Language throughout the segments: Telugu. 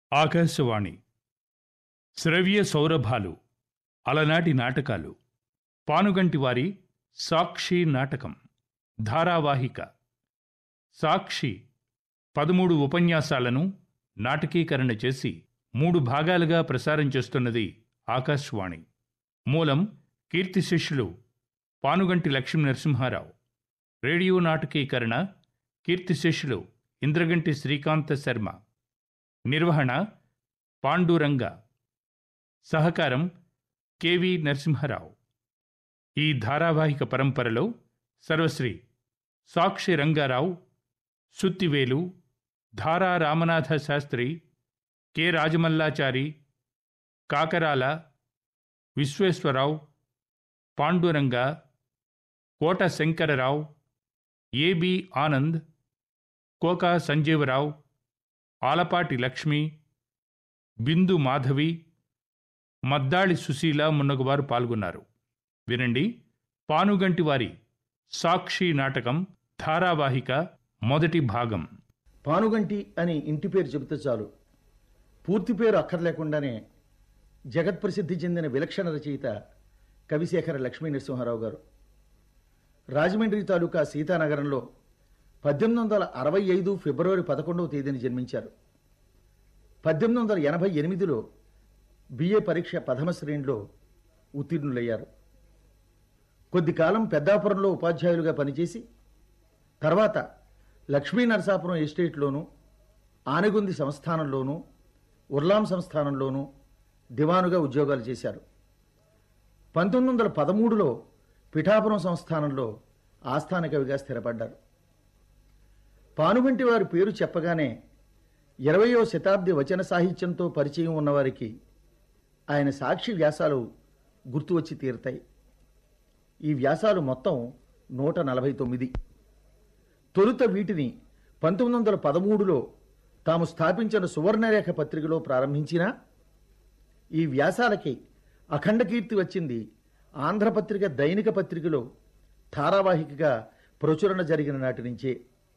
ఆకాశవాణి శ్రవ్య సౌరభాలు అలనాటి నాటకాలు పానుగంటి వారి సాక్షి నాటకం ధారావాహిక సాక్షి పదమూడు ఉపన్యాసాలను నాటకీకరణ చేసి మూడు భాగాలుగా ప్రసారం చేస్తున్నది ఆకాశవాణి మూలం కీర్తి శిష్యులు పానుగంటి లక్ష్మీ నరసింహారావు రేడియో నాటకీకరణ కీర్తి శిష్యులు ఇంద్రగంటి శ్రీకాంత శర్మ నిర్వహణ పాండురంగ సహకారం కెవి నరసింహారావు ఈ ధారావాహిక పరంపరలో సర్వశ్రీ సాక్షి రంగారావు సుత్తివేలు ధారా రామనాథ శాస్త్రి కె రాజమల్లాచారి కాకరాల విశ్వేశ్వరరావు పాండురంగ కోట శంకరరావు ఏబి ఆనంద్ కోకా సంజీవరావు ఆలపాటి లక్ష్మి బిందు మాధవి మద్దాళి సుశీల మున్నగువారు పాల్గొన్నారు వినండి పానుగంటి వారి సాక్షి నాటకం ధారావాహిక మొదటి భాగం పానుగంటి అని ఇంటి పేరు చెబితే చాలు పూర్తి పేరు అక్కర్లేకుండానే జగత్ప్రసిద్ధి చెందిన విలక్షణ రచయిత కవిశేఖర లక్ష్మీ నరసింహారావు గారు రాజమండ్రి తాలూకా సీతానగరంలో పద్దెనిమిది వందల అరవై ఐదు ఫిబ్రవరి పదకొండవ తేదీన జన్మించారు పద్దెనిమిది వందల ఎనభై ఎనిమిదిలో బిఏ పరీక్ష ప్రథమ శ్రేణిలో ఉత్తీర్ణులయ్యారు కొద్ది కాలం పెద్దాపురంలో ఉపాధ్యాయులుగా పనిచేసి తర్వాత లక్ష్మీ నరసాపురం ఎస్టేట్లోను ఆనగుంది సంస్థానంలోను ఉర్లాం సంస్థానంలోను దివానుగా ఉద్యోగాలు చేశారు పంతొమ్మిది వందల పదమూడులో పిఠాపురం సంస్థానంలో ఆస్థాన కవిగా స్థిరపడ్డారు పానుగంటి వారి పేరు చెప్పగానే ఇరవయో శతాబ్ది వచన సాహిత్యంతో పరిచయం ఉన్నవారికి ఆయన సాక్షి వ్యాసాలు గుర్తు వచ్చి తీరుతాయి ఈ వ్యాసాలు మొత్తం నూట నలభై తొమ్మిది తొలుత వీటిని పంతొమ్మిది వందల పదమూడులో తాము స్థాపించిన సువర్ణరేఖ పత్రికలో ప్రారంభించినా ఈ వ్యాసాలకి అఖండ కీర్తి వచ్చింది ఆంధ్రపత్రిక దైనిక పత్రికలో ధారావాహికగా ప్రచురణ జరిగిన నాటి నుంచే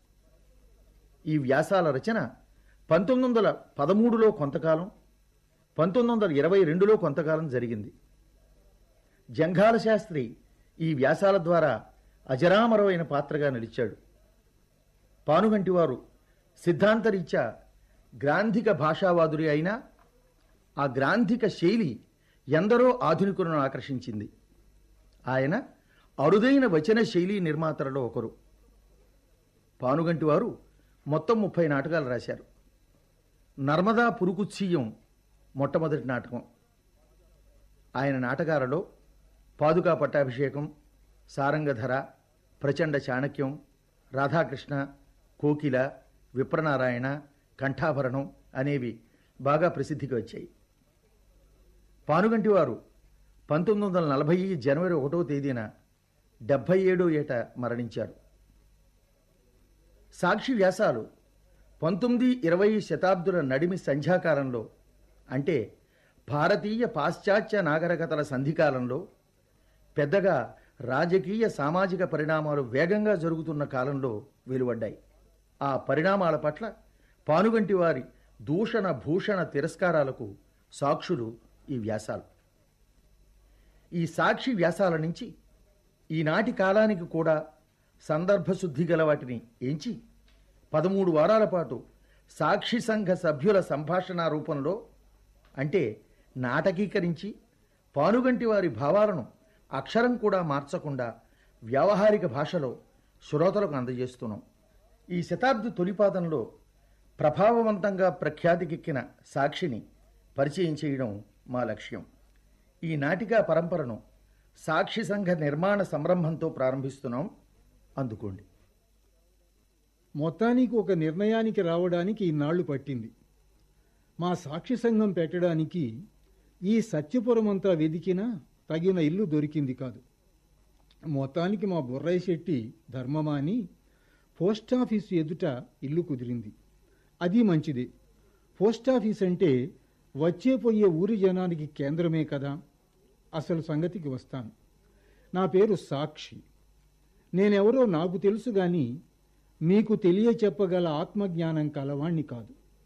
ఈ వ్యాసాల రచన పంతొమ్మిది వందల పదమూడులో కొంతకాలం పంతొమ్మిది వందల ఇరవై రెండులో కొంతకాలం జరిగింది జంఘాల శాస్త్రి ఈ వ్యాసాల ద్వారా అజరామరమైన పాత్రగా నిలిచాడు పానుగంటి వారు సిద్ధాంతరీత్యా గ్రాంధిక భాషావాదుడి అయినా ఆ గ్రాంధిక శైలి ఎందరో ఆధునికులను ఆకర్షించింది ఆయన అరుదైన వచన శైలి నిర్మాతలలో ఒకరు పానుగంటి వారు మొత్తం ముప్పై నాటకాలు రాశారు నర్మదా పురుకుత్సీయం మొట్టమొదటి నాటకం ఆయన నాటకాలలో పాదుకా పట్టాభిషేకం సారంగధర ప్రచండ చాణక్యం రాధాకృష్ణ కోకిల విప్రనారాయణ కంఠాభరణం అనేవి బాగా ప్రసిద్ధికి వచ్చాయి పానుగంటి వారు పంతొమ్మిది వందల నలభై జనవరి ఒకటో తేదీన డెబ్భై ఏడో ఏట మరణించారు సాక్షి వ్యాసాలు పంతొమ్మిది ఇరవై శతాబ్దుల నడిమి సంధ్యాకాలంలో అంటే భారతీయ పాశ్చాత్య నాగరికతల సంధికాలంలో పెద్దగా రాజకీయ సామాజిక పరిణామాలు వేగంగా జరుగుతున్న కాలంలో వెలువడ్డాయి ఆ పరిణామాల పట్ల పానుగంటి వారి దూషణ భూషణ తిరస్కారాలకు సాక్షులు ఈ వ్యాసాలు ఈ సాక్షి వ్యాసాల నుంచి ఈనాటి కాలానికి కూడా సందర్భశుద్ధి గల వాటిని ఎంచి పదమూడు వారాల పాటు సాక్షి సంఘ సభ్యుల సంభాషణ రూపంలో అంటే నాటకీకరించి పానుగంటి వారి భావాలను అక్షరం కూడా మార్చకుండా వ్యావహారిక భాషలో శ్రోతలకు అందజేస్తున్నాం ఈ శతాబ్ది తొలిపాదంలో ప్రభావవంతంగా ప్రఖ్యాతికెక్కిన సాక్షిని పరిచయం చేయడం మా లక్ష్యం ఈ నాటికా పరంపరను సాక్షి సంఘ నిర్మాణ సంరంభంతో ప్రారంభిస్తున్నాం అందుకోండి మొత్తానికి ఒక నిర్ణయానికి రావడానికి ఇన్నాళ్లు పట్టింది మా సాక్షి సంఘం పెట్టడానికి ఈ సత్యపురం అంతా వెదికినా తగిన ఇల్లు దొరికింది కాదు మొత్తానికి మా బుర్రయ్య శెట్టి ధర్మమాని పోస్టాఫీసు ఎదుట ఇల్లు కుదిరింది అది మంచిది పోస్టాఫీస్ అంటే వచ్చే పోయే ఊరి జనానికి కేంద్రమే కదా అసలు సంగతికి వస్తాను నా పేరు సాక్షి నేనెవరో నాకు తెలుసు గాని మీకు తెలియచెప్పగల ఆత్మజ్ఞానం కలవాణ్ణి కాదు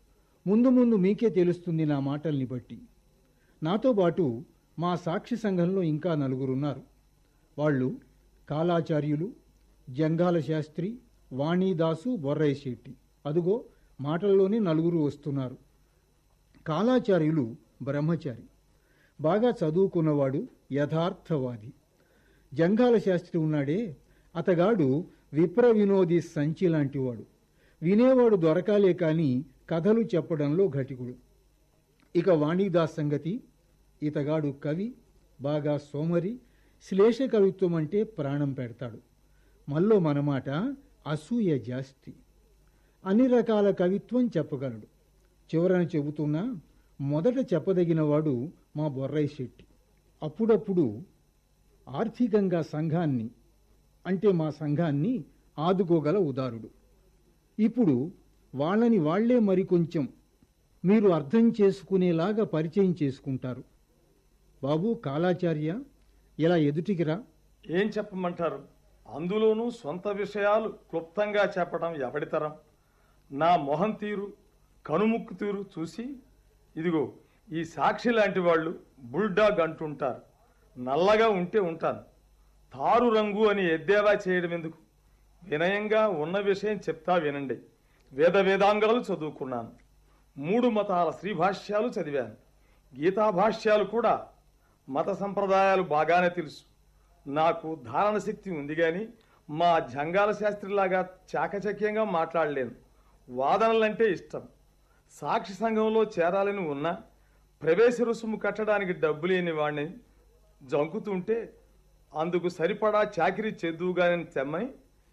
ముందు ముందు మీకే తెలుస్తుంది నా మాటల్ని బట్టి నాతో పాటు మా సాక్షి సంఘంలో ఇంకా నలుగురున్నారు వాళ్ళు కాలాచార్యులు జంగాల శాస్త్రి వాణీదాసు బొర్రయ్య శెట్టి అదుగో మాటల్లోనే నలుగురు వస్తున్నారు కాలాచార్యులు బ్రహ్మచారి బాగా చదువుకున్నవాడు యథార్థవాది జంగాల శాస్త్రి ఉన్నాడే అతగాడు విప్ర వినోది సంచి లాంటివాడు వినేవాడు దొరకాలే కాని కథలు చెప్పడంలో ఘటికుడు ఇక వాణిదాస్ సంగతి ఇతగాడు కవి బాగా సోమరి శ్లేష కవిత్వం అంటే ప్రాణం పెడతాడు మల్లో మనమాట అసూయ జాస్తి అన్ని రకాల కవిత్వం చెప్పగలడు చివరన చెబుతున్నా మొదట చెప్పదగినవాడు మా బొర్రయ్య శెట్టి అప్పుడప్పుడు ఆర్థికంగా సంఘాన్ని అంటే మా సంఘాన్ని ఆదుకోగల ఉదారుడు ఇప్పుడు వాళ్ళని వాళ్లే మరికొంచెం మీరు అర్థం చేసుకునేలాగా పరిచయం చేసుకుంటారు బాబు కాలాచార్య ఇలా ఎదుటికి రా ఏం చెప్పమంటారు అందులోనూ సొంత విషయాలు క్లుప్తంగా చెప్పడం ఎవడితరం నా మొహం తీరు కనుముక్కు తీరు చూసి ఇదిగో ఈ సాక్షి లాంటి వాళ్ళు బుల్డాగ్ అంటుంటారు నల్లగా ఉంటే ఉంటాను తారు రంగు అని ఎద్దేవా చేయడం ఎందుకు వినయంగా ఉన్న విషయం చెప్తా వినండి వేద వేదాంగాలు చదువుకున్నాను మూడు మతాల శ్రీభాష్యాలు చదివాను గీతా భాష్యాలు కూడా మత సంప్రదాయాలు బాగానే తెలుసు నాకు ధారణ శక్తి ఉంది కానీ మా జంగాల శాస్త్రిలాగా చాకచక్యంగా మాట్లాడలేను వాదనలంటే ఇష్టం సాక్షి సంఘంలో చేరాలని ఉన్నా ప్రవేశ రుసుము కట్టడానికి డబ్బు లేని వాడిని జంకుతుంటే అందుకు సరిపడా చాకిరీ చేద్దువుగాని తెమ్మని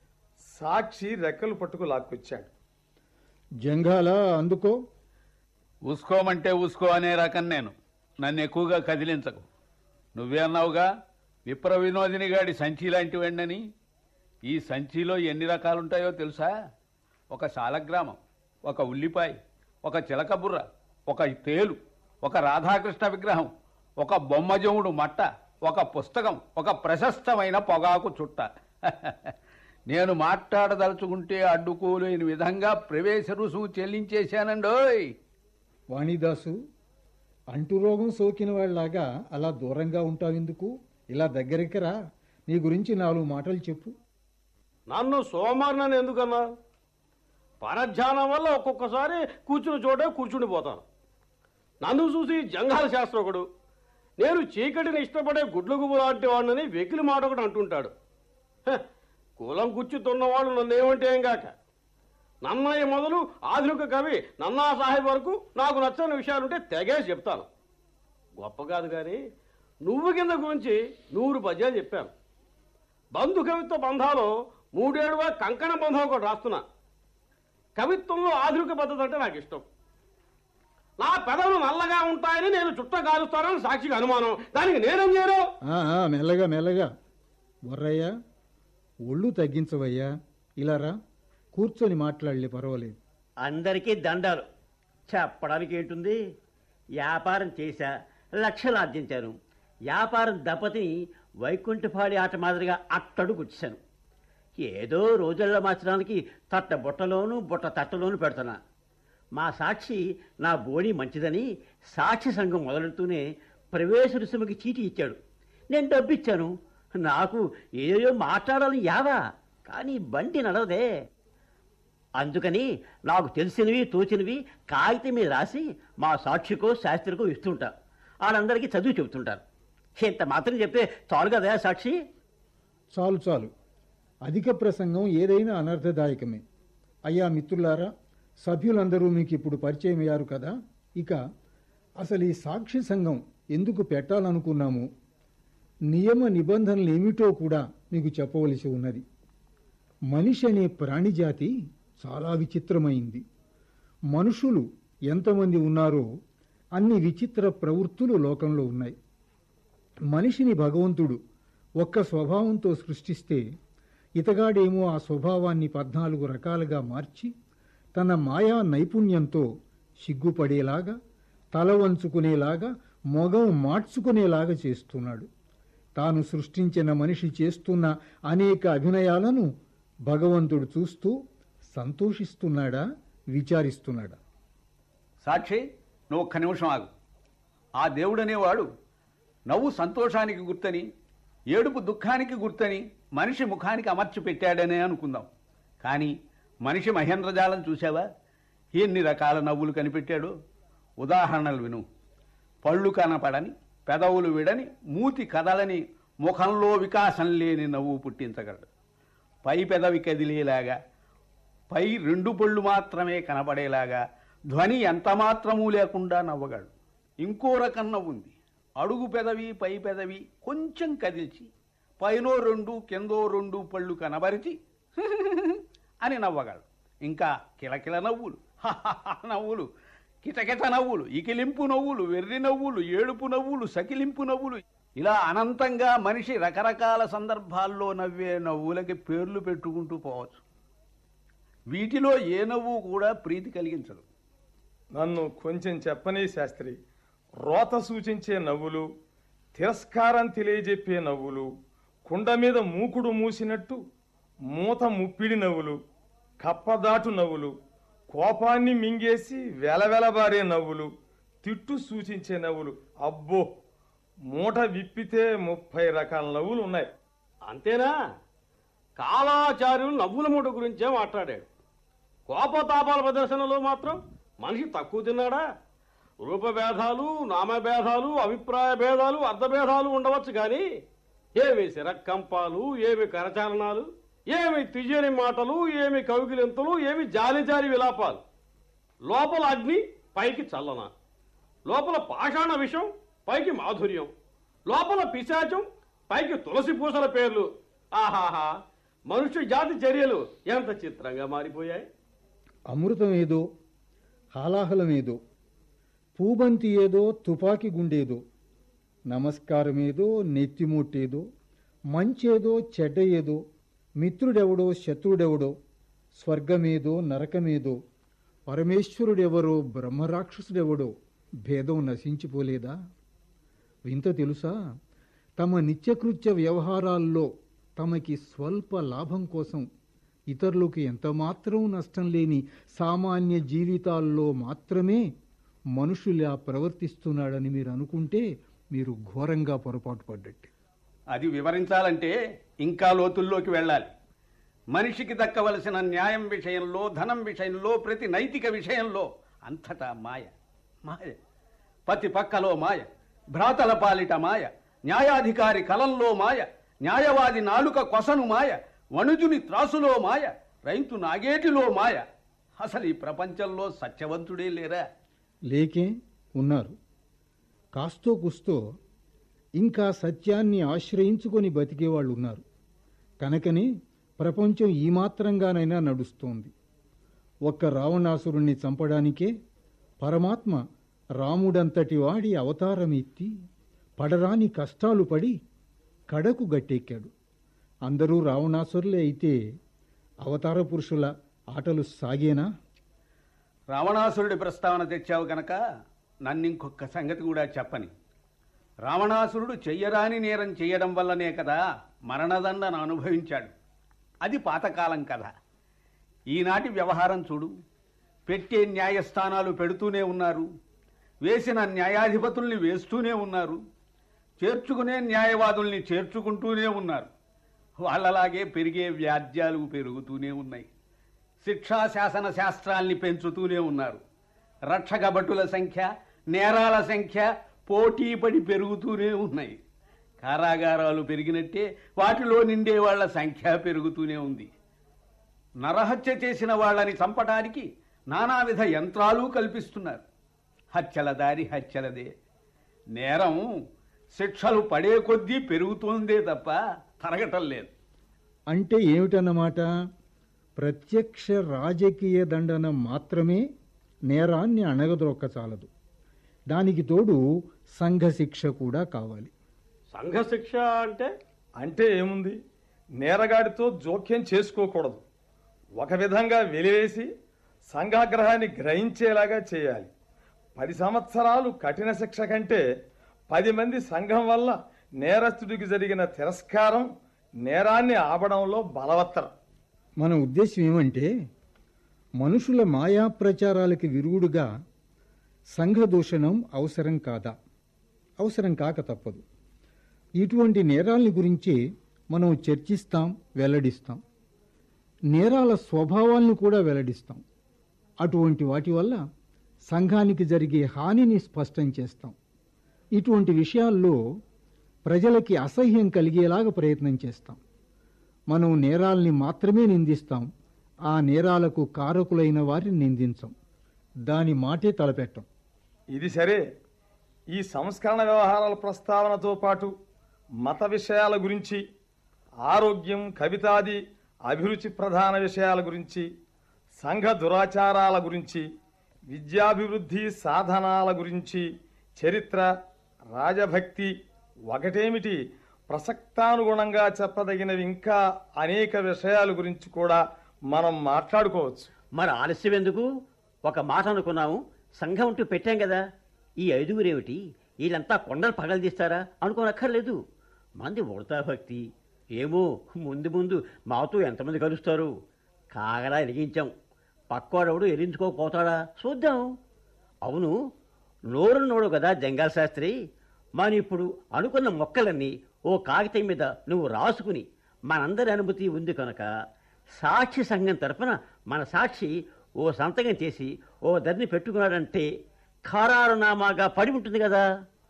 సాక్షి రెక్కలు పట్టుకు లాక్కొచ్చాడు జంఘాల అందుకో ఊసుకోమంటే ఊసుకో అనే రకం నేను నన్ను ఎక్కువగా కదిలించకు నువ్వే అన్నావుగా విప్ర వినోదిని గాడి సంచి లాంటి వెండని ఈ సంచిలో ఎన్ని రకాలుంటాయో తెలుసా ఒక శాలగ్రామం ఒక ఉల్లిపాయ ఒక చిలకబుర్ర ఒక తేలు ఒక రాధాకృష్ణ విగ్రహం ఒక బొమ్మజముడు మట్ట ఒక పుస్తకం ఒక ప్రశస్తమైన పొగాకు చుట్ట నేను మాట్లాడదలుచుకుంటే అడ్డుకోలేని విధంగా ప్రవేశ రుసుము చెల్లించేశానండోయ్ వాణిదాసు అంటురోగం సోకిన వాళ్ళలాగా అలా దూరంగా ఉంటావెందుకు ఇలా దగ్గరికి రా నీ గురించి నాలుగు మాటలు చెప్పు నన్ను సోమవారం ఎందుకన్నా పరధ్యానం వల్ల ఒక్కొక్కసారి కూర్చుని చోటే కూర్చుని పోతాను నన్ను చూసి జంగాల శాస్త్రకుడు నేను చీకటిని ఇష్టపడే గుడ్లు గుబు లాంటి వాడిని వెకిలి మాట ఒకటి అంటుంటాడు హ, కులం కుచ్చుతున్నవాడు నన్ను ఏమంటే ఏం కాక నన్నయ్య మొదలు ఆధునిక కవి నన్నా సాహెబ్ వరకు నాకు నచ్చని విషయాలుంటే తెగేసి చెప్తాను గొప్ప కాదు కానీ నువ్వు కింద గురించి నూరు పద్యాలు చెప్పాను బంధు కవిత్వ బంధాలు మూడేడుగా కంకణ బంధం ఒకటి రాస్తున్నా కవిత్వంలో ఆధునిక పద్ధతి అంటే నాకు ఇష్టం నా పెదవులు నల్లగా ఉంటాయని నేను చుట్ట కాలుస్తానని సాక్షిగా అనుమానం దానికి నేనేం చేయను ఆ, ఆ, మెల్లగా మెల్లగా బొర్రయ్య ఒళ్ళు తగ్గించవయ్యా ఇలా రా కూర్చొని మాట్లాడలే పర్వాలేదు అందరికీ దండాలు చెప్పడానికి ఏంటుంది వ్యాపారం చేశా లక్షలు ఆర్జించాను వ్యాపారం దెబ్బతిని వైకుంఠపాడి ఆట మాదిరిగా అట్టడు కూర్చాను ఏదో రోజుల్లో మార్చడానికి తట్ట బుట్టలోను బుట్ట తట్టలోను పెడుతున్నా మా సాక్షి నా బోడి మంచిదని సాక్షి సంఘం మొదలెడుతూనే ప్రవేశ రుసుముకి చీటీ ఇచ్చాడు నేను డబ్బు ఇచ్చాను నాకు ఏదో మాట్లాడాలని యావా కానీ బండి నడవదే అందుకని నాకు తెలిసినవి తోచినవి కాగితం మీద రాసి మా సాక్షికో శాస్త్రికో ఇస్తుంటా వాళ్ళందరికీ చదువు చెబుతుంటారు ఇంత మాత్రం చెప్తే చాలు కదా సాక్షి చాలు చాలు అధిక ప్రసంగం ఏదైనా అనర్థదాయకమే అయ్యా మిత్రులారా సభ్యులందరూ మీకు ఇప్పుడు పరిచయం అయ్యారు కదా ఇక అసలు ఈ సాక్షి సంఘం ఎందుకు పెట్టాలనుకున్నాము నియమ నిబంధనలు ఏమిటో కూడా మీకు చెప్పవలసి ఉన్నది మనిషి అనే ప్రాణిజాతి చాలా విచిత్రమైంది మనుషులు ఎంతమంది ఉన్నారో అన్ని విచిత్ర ప్రవృత్తులు లోకంలో ఉన్నాయి మనిషిని భగవంతుడు ఒక్క స్వభావంతో సృష్టిస్తే ఇతగాడేమో ఆ స్వభావాన్ని పద్నాలుగు రకాలుగా మార్చి తన మాయా నైపుణ్యంతో సిగ్గుపడేలాగా తల వంచుకునేలాగా మొగం మార్చుకునేలాగా చేస్తున్నాడు తాను సృష్టించిన మనిషి చేస్తున్న అనేక అభినయాలను భగవంతుడు చూస్తూ సంతోషిస్తున్నాడా విచారిస్తున్నాడా సాక్షి నువ్వు ఒక్క నిమిషం ఆగు ఆ దేవుడనేవాడు నవ్వు సంతోషానికి గుర్తని ఏడుపు దుఃఖానికి గుర్తని మనిషి ముఖానికి అమర్చి పెట్టాడనే అనుకుందాం కానీ మనిషి మహేంద్రజాలం చూసావా ఎన్ని రకాల నవ్వులు కనిపెట్టాడు ఉదాహరణలు విను పళ్ళు కనపడని పెదవులు విడని మూతి కదలని ముఖంలో వికాసం లేని నవ్వు పుట్టించగలడు పై పెదవి కదిలేలాగా పై రెండు పళ్ళు మాత్రమే కనబడేలాగా ధ్వని ఎంత మాత్రమూ లేకుండా నవ్వగలడు ఇంకో రకం నవ్వుంది అడుగు పెదవి పై పెదవి కొంచెం కదిల్చి పైనో రెండు కిందో రెండు పళ్ళు కనబరిచి అని నవ్వగలడు ఇంకా కిలకిల నవ్వులు నవ్వులు కిటకిట నవ్వులు ఇకిలింపు నవ్వులు వెర్రి నవ్వులు ఏడుపు నవ్వులు సకిలింపు నవ్వులు ఇలా అనంతంగా మనిషి రకరకాల సందర్భాల్లో నవ్వే నవ్వులకి పేర్లు పెట్టుకుంటూ పోవచ్చు వీటిలో ఏ నవ్వు కూడా ప్రీతి కలిగించదు నన్ను కొంచెం చెప్పని శాస్త్రి రోత సూచించే నవ్వులు తిరస్కారం తెలియజెప్పే నవ్వులు కుండ మీద మూకుడు మూసినట్టు మూత ముప్పిడి నవ్వులు కప్పదాటు నవ్వులు కోపాన్ని మింగేసి వెలవెలబారే నవ్వులు తిట్టు సూచించే నవ్వులు అబ్బో మూట విప్పితే ముప్పై రకాల నవ్వులు ఉన్నాయి అంతేనా కాలాచార్యులు నవ్వుల మూట గురించే మాట్లాడాడు కోపతాపాల ప్రదర్శనలో మాత్రం మనిషి తక్కువ తిన్నాడా రూపభేదాలు నామభేదాలు అభిప్రాయ భేదాలు అర్థభేదాలు ఉండవచ్చు కానీ ఏమి శిరకంపాలు ఏమి కరచాలనాలు ఏమి తిజని మాటలు ఏమి కవిగిలింతలు ఏమి జాలి జాలి విలాపాలు లోపల అగ్ని పైకి చల్లన లోపల పాషాణ విషం పైకి మాధుర్యం లోపల పిశాచం పైకి తులసి పూసల పేర్లు ఆహాహా మనుష్య జాతి చర్యలు ఎంత చిత్రంగా మారిపోయాయి అమృతం ఏదో హాలాహలం ఏదో పూబంతి ఏదో తుపాకి గుండేదో నమస్కారం ఏదో నెత్తిమొట్టేదో మంచేదో చెడ్డ ఏదో మిత్రుడెవడో శత్రుడెవడో స్వర్గమేదో నరకమేదో పరమేశ్వరుడెవరో బ్రహ్మరాక్షసుడెవడో భేదం నశించిపోలేదా వింత తెలుసా తమ నిత్యకృత్య వ్యవహారాల్లో తమకి స్వల్ప లాభం కోసం ఇతరులకు ఎంతమాత్రం నష్టం లేని సామాన్య జీవితాల్లో మాత్రమే మనుషులా ప్రవర్తిస్తున్నాడని మీరు అనుకుంటే మీరు ఘోరంగా పొరపాటు పడ్డట్టు అది వివరించాలంటే ఇంకా లోతుల్లోకి వెళ్ళాలి మనిషికి దక్కవలసిన న్యాయం విషయంలో ధనం విషయంలో ప్రతి నైతిక విషయంలో అంతటా మాయ మాయ పతి పక్కలో మాయ భ్రాతల పాలిట మాయ న్యాయాధికారి కలంలో మాయ న్యాయవాది నాలుక కొసను మాయ వణుజుని త్రాసులో మాయ రైతు నాగేటిలో మాయ అసలు ఈ ప్రపంచంలో సత్యవంతుడే లేరా లేకే ఉన్నారు కాస్తో కుస్తో ఇంకా సత్యాన్ని ఆశ్రయించుకొని బతికేవాళ్ళు ఉన్నారు కనుకనే ప్రపంచం ఈ మాత్రంగానైనా నడుస్తోంది ఒక్క రావణాసురుణ్ణి చంపడానికే పరమాత్మ రాముడంతటి వాడి అవతారం ఎత్తి పడరాని కష్టాలు పడి కడకు గట్టెక్కాడు అందరూ రావణాసురులే అయితే అవతార పురుషుల ఆటలు సాగేనా రావణాసురుడి ప్రస్తావన తెచ్చావు గనక నన్ను ఇంకొక సంగతి కూడా చెప్పని రావణాసురుడు చెయ్యరాని నేరం చెయ్యడం వల్లనే కదా మరణదండను అనుభవించాడు అది పాతకాలం కథ ఈనాటి వ్యవహారం చూడు పెట్టే న్యాయస్థానాలు పెడుతూనే ఉన్నారు వేసిన న్యాయాధిపతుల్ని వేస్తూనే ఉన్నారు చేర్చుకునే న్యాయవాదుల్ని చేర్చుకుంటూనే ఉన్నారు వాళ్ళలాగే పెరిగే వ్యాజ్యాలు పెరుగుతూనే ఉన్నాయి శిక్షా శాసన శాస్త్రాల్ని పెంచుతూనే ఉన్నారు రక్షక భటుల సంఖ్య నేరాల సంఖ్య పోటీపడి పెరుగుతూనే ఉన్నాయి కారాగారాలు పెరిగినట్టే వాటిలో నిండే వాళ్ళ సంఖ్య పెరుగుతూనే ఉంది నరహత్య చేసిన వాళ్ళని చంపడానికి నానావిధ యంత్రాలు కల్పిస్తున్నారు హత్యల దారి హత్యలదే నేరం శిక్షలు పడే కొద్దీ పెరుగుతుందే తప్ప తరగటం లేదు అంటే ఏమిటన్నమాట ప్రత్యక్ష రాజకీయ దండన మాత్రమే నేరాన్ని అణగదొక్కచాలదు దానికి తోడు సంఘ శిక్ష కూడా కావాలి సంఘశిక్ష అంటే అంటే ఏముంది నేరగాడితో జోక్యం చేసుకోకూడదు ఒక విధంగా వెలివేసి సంఘాగ్రహాన్ని గ్రహించేలాగా చేయాలి పది సంవత్సరాలు కఠిన శిక్ష కంటే పది మంది సంఘం వల్ల నేరస్తుడికి జరిగిన తిరస్కారం నేరాన్ని ఆపడంలో బలవత్తరం మన ఉద్దేశం ఏమంటే మనుషుల మాయా ప్రచారాలకి విరుగుడుగా సంఘ దూషణం అవసరం కాదా అవసరం కాక తప్పదు ఇటువంటి నేరాల్ని గురించి మనం చర్చిస్తాం వెల్లడిస్తాం నేరాల స్వభావాల్ని కూడా వెల్లడిస్తాం అటువంటి వాటి వల్ల సంఘానికి జరిగే హానిని స్పష్టం చేస్తాం ఇటువంటి విషయాల్లో ప్రజలకి అసహ్యం కలిగేలాగా ప్రయత్నం చేస్తాం మనం నేరాల్ని మాత్రమే నిందిస్తాం ఆ నేరాలకు కారకులైన వారిని నిందించం దాని మాటే తలపెట్టం ఇది సరే ఈ సంస్కరణ వ్యవహారాల ప్రస్తావనతో పాటు మత విషయాల గురించి ఆరోగ్యం కవితాది అభిరుచి ప్రధాన విషయాల గురించి సంఘ దురాచారాల గురించి విద్యాభివృద్ధి సాధనాల గురించి చరిత్ర రాజభక్తి ఒకటేమిటి ప్రసక్తానుగుణంగా చెప్పదగినవి ఇంకా అనేక విషయాల గురించి కూడా మనం మాట్లాడుకోవచ్చు మరి ఆలస్యం ఎందుకు ఒక మాట అనుకున్నాము సంఘం అంటూ పెట్టాం కదా ఈ ఐదుగురేమిటి వీళ్ళంతా కొండలు పగలదీస్తారా అనుకోనక్కర్లేదు మంది ఉడతా భక్తి ఏమో ముందు ముందు మాతో ఎంతమంది కలుస్తారు కాగలా ఎరిగించాం పక్కోడవుడు ఎరించుకోకపోతాడా చూద్దాం అవును నోరు నోడు కదా జంగాల్ శాస్త్రి మన ఇప్పుడు అనుకున్న మొక్కలన్నీ ఓ కాగితం మీద నువ్వు రాసుకుని మనందరి అనుమతి ఉంది కనుక సాక్షి సంఘం తరపున మన సాక్షి ఓ సంతకం చేసి ఓ ధరని పెట్టుకున్నాడంటే ఖారారునామాగా పడి ఉంటుంది కదా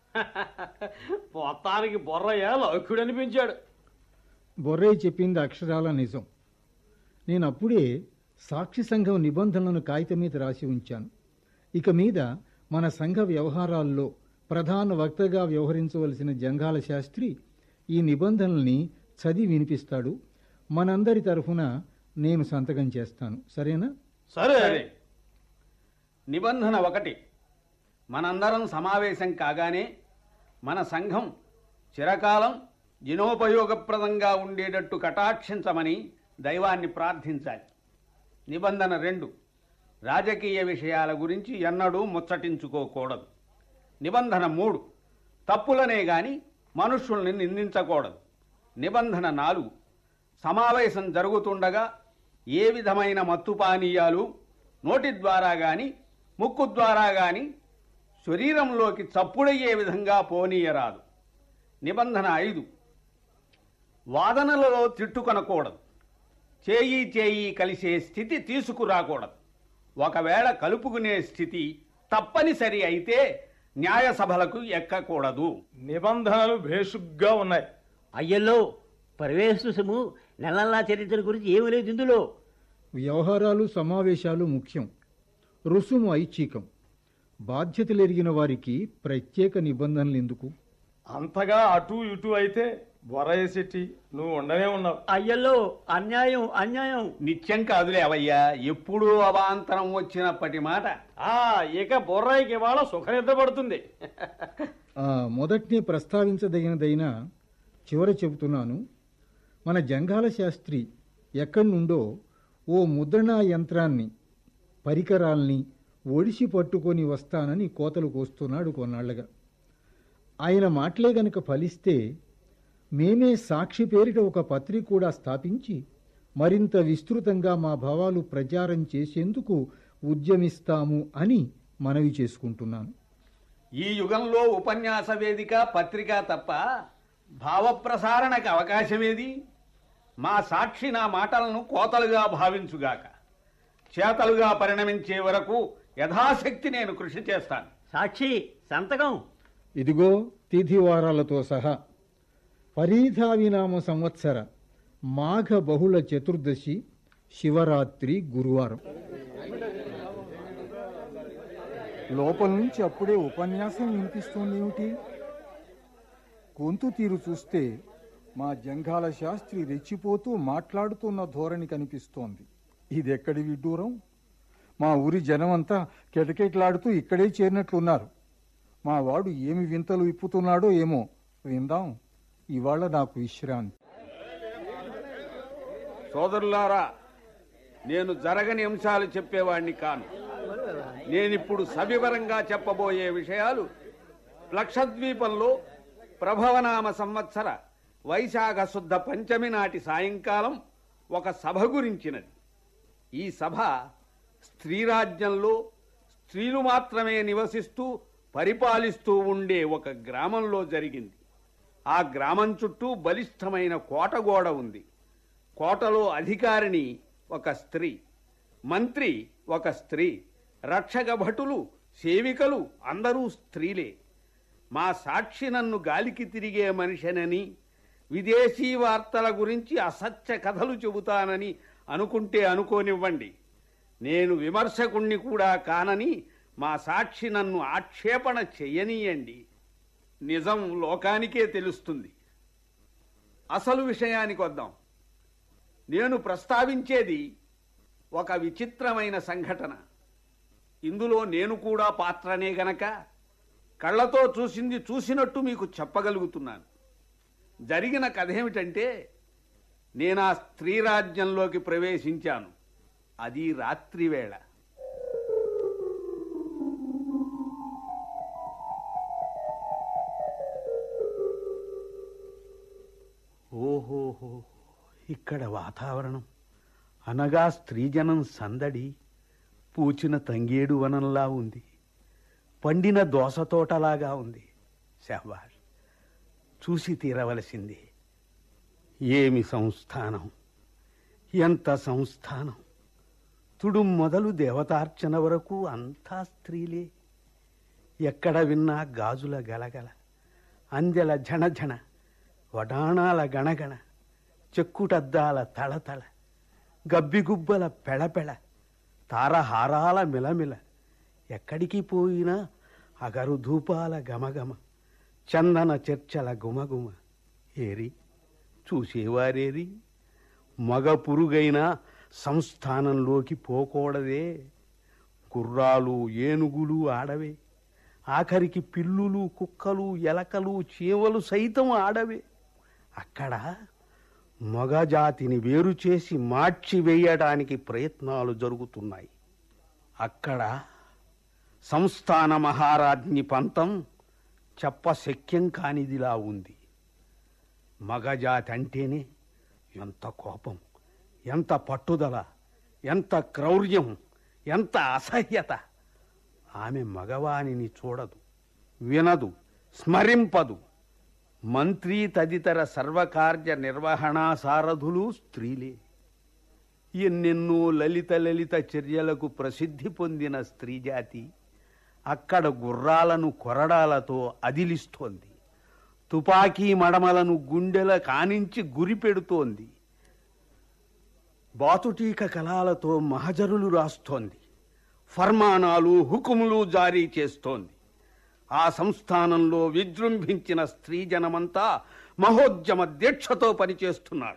మొత్తానికి బొర్రయ్య లౌక్యుడు అనిపించాడు బొర్రయ్య చెప్పింది అక్షరాల నిజం నేను అప్పుడే సాక్షి సంఘం నిబంధనలను కాగితం మీద రాసి ఉంచాను ఇక మీద మన సంఘ వ్యవహారాల్లో ప్రధాన వక్తగా వ్యవహరించవలసిన జంగాల శాస్త్రి ఈ నిబంధనల్ని చదివి వినిపిస్తాడు మనందరి తరఫున నేను సంతకం చేస్తాను సరేనా సరే సరే నిబంధన ఒకటి మనందరం సమావేశం కాగానే మన సంఘం చిరకాలం జినోపయోగప్రదంగా ఉండేటట్టు కటాక్షించమని దైవాన్ని ప్రార్థించాలి నిబంధన రెండు రాజకీయ విషయాల గురించి ఎన్నడూ ముచ్చటించుకోకూడదు నిబంధన మూడు తప్పులనే గాని మనుష్యుల్ని నిందించకూడదు నిబంధన నాలుగు సమావేశం జరుగుతుండగా ఏ విధమైన మత్తు పానీయాలు నోటి ద్వారా గాని ముక్కు ద్వారా గాని శరీరంలోకి చప్పుడయ్యే విధంగా పోనీయరాదు నిబంధన ఐదు వాదనలలో తిట్టుకొనకూడదు చేయి చేయి కలిసే స్థితి తీసుకురాకూడదు ఒకవేళ కలుపుకునే స్థితి తప్పనిసరి అయితే న్యాయ సభలకు ఎక్కకూడదు నిబంధనలు భేషుగ్గా ఉన్నాయి అయ్యల్లో ప్రవేశము నెలల్లా చరిత్ర గురించి ఏమీ లేదు ఇందులో వ్యవహారాలు సమావేశాలు ముఖ్యం రుసుము ఐచ్ఛికం బాధ్యతలు ఎరిగిన వారికి ప్రత్యేక నిబంధనలు ఎందుకు అంతగా అటు ఇటు అయితే బొరయ్య శెట్టి నువ్వు ఉండనే ఉన్నావు అయ్యల్లో అన్యాయం అన్యాయం నిత్యం కాదులే అవయ్యా ఎప్పుడూ అవాంతరం వచ్చినప్పటి మాట ఆ ఇక బొర్రాయికి ఇవాళ సుఖనిద్ర పడుతుంది ఆ, మొదట్నే ప్రస్తావించదగినదైనా చివర చెబుతున్నాను మన జంగాల శాస్త్రి ఎక్కడి నుండో ఓ ముద్రణా యంత్రాన్ని పరికరాల్ని ఒడిసి పట్టుకొని వస్తానని కోతలు కోస్తున్నాడు కొన్నాళ్లుగా ఆయన మాటలే గనక ఫలిస్తే మేమే సాక్షి పేరిట ఒక పత్రిక కూడా స్థాపించి మరింత విస్తృతంగా మా భావాలు ప్రచారం చేసేందుకు ఉద్యమిస్తాము అని మనవి చేసుకుంటున్నాను ఈ యుగంలో ఉపన్యాస వేదిక పత్రిక తప్ప భావప్రసారణకు అవకాశమేది మా సాక్షి నా మాటలను కోతలుగా భావించుగాక చేతలుగా పరిణమించే వరకు యథాశక్తి నేను కృషి చేస్తాను సాక్షి సంతకం ఇదిగో తిథివారాలతో సహా పరీధావినామ సంవత్సర మాఘ బహుళ చతుర్దశి శివరాత్రి గురువారం లోపల నుంచి అప్పుడే ఉపన్యాసం వినిపిస్తుంది ఏమిటి గొంతు తీరు చూస్తే మా జంఘాల శాస్త్రి రెచ్చిపోతూ మాట్లాడుతున్న ధోరణి కనిపిస్తోంది ఇది ఎక్కడి విడ్డూరం మా ఊరి జనమంతా కెటకెట్లాడుతూ ఇక్కడే చేరినట్లున్నారు మా వాడు ఏమి వింతలు ఇప్పుతున్నాడో ఏమో విందాం ఇవాళ నాకు విశ్రాంతి సోదరులారా నేను జరగని అంశాలు చెప్పేవాణ్ణి కాను నేనిప్పుడు సవివరంగా చెప్పబోయే విషయాలు లక్షద్వీపంలో ప్రభవనామ సంవత్సర వైశాఖ శుద్ధ పంచమి నాటి సాయంకాలం ఒక సభ గురించినది ఈ సభ స్త్రీరాజ్యంలో స్త్రీలు మాత్రమే నివసిస్తూ పరిపాలిస్తూ ఉండే ఒక గ్రామంలో జరిగింది ఆ గ్రామం చుట్టూ బలిష్టమైన కోటగోడ ఉంది కోటలో అధికారిని ఒక స్త్రీ మంత్రి ఒక స్త్రీ రక్షక భటులు సేవికలు అందరూ స్త్రీలే మా సాక్షి నన్ను గాలికి తిరిగే మనిషినని విదేశీ వార్తల గురించి అసత్య కథలు చెబుతానని అనుకుంటే అనుకోనివ్వండి నేను విమర్శకుణ్ణి కూడా కానని మా సాక్షి నన్ను ఆక్షేపణ చెయ్యనీయండి నిజం లోకానికే తెలుస్తుంది అసలు విషయానికి వద్దాం నేను ప్రస్తావించేది ఒక విచిత్రమైన సంఘటన ఇందులో నేను కూడా పాత్రనే గనక కళ్ళతో చూసింది చూసినట్టు మీకు చెప్పగలుగుతున్నాను జరిగిన కథ ఏమిటంటే నేను ఆ స్త్రీ రాజ్యంలోకి ప్రవేశించాను అది రాత్రివేళ ఓహోహో ఇక్కడ వాతావరణం అనగా స్త్రీజనం సందడి పూచిన తంగేడు వనంలా ఉంది పండిన దోస తోటలాగా ఉంది శహబాష్ చూసి తీరవలసింది ఏమి సంస్థానం ఎంత సంస్థానం తుడు మొదలు దేవతార్చన వరకు అంతా స్త్రీలే ఎక్కడ విన్నా గాజుల గలగల అందెల ఝణఝణ వడాణాల గణగణ చెక్కుటద్దాల తళతళ గబ్బిగుబ్బల పెళపెళ తారహారాల మిలమిల ఎక్కడికి పోయినా అగరు ధూపాల గమగమ చందన చర్చల గుమగుమ ఏరి చూసేవారేరి మగ పురుగైనా సంస్థానంలోకి పోకూడదే గుర్రాలు ఏనుగులు ఆడవే ఆఖరికి పిల్లులు కుక్కలు ఎలకలు చీవలు సైతం ఆడవే అక్కడ మగజాతిని వేరు చేసి మార్చి వేయడానికి ప్రయత్నాలు జరుగుతున్నాయి అక్కడ సంస్థాన మహారాజ్ఞి పంతం చెప్పశక్యం కానిదిలా ఉంది మగజాతి అంటేనే ఎంత కోపం ఎంత పట్టుదల ఎంత క్రౌర్యం ఎంత అసహ్యత ఆమె మగవానిని చూడదు వినదు స్మరింపదు మంత్రి తదితర సర్వకార్య నిర్వహణా సారథులు స్త్రీలే ఎన్నెన్నో లలిత లలిత చర్యలకు ప్రసిద్ధి పొందిన స్త్రీ జాతి అక్కడ గుర్రాలను కొరడాలతో అదిలిస్తోంది తుపాకీ మడమలను గుండెల కానించి గురిపెడుతోంది బాతుటీక కళాలతో మహజరులు రాస్తోంది ఫర్మానాలు హుకుములు జారీ చేస్తోంది ఆ సంస్థానంలో విజృంభించిన స్త్రీ జనమంతా మహోద్యమ దీక్షతో పనిచేస్తున్నారు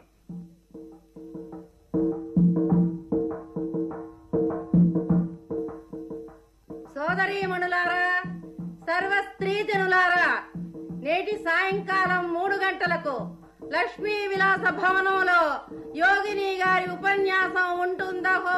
సోదరీమణులారా సర్వ స్త్రీ జనులారా నేటి సాయంకాలం మూడు గంటలకు లక్ష్మీ విలాస భవనంలో యోగిని గారి ఉపన్యాసం ఉంటుందహో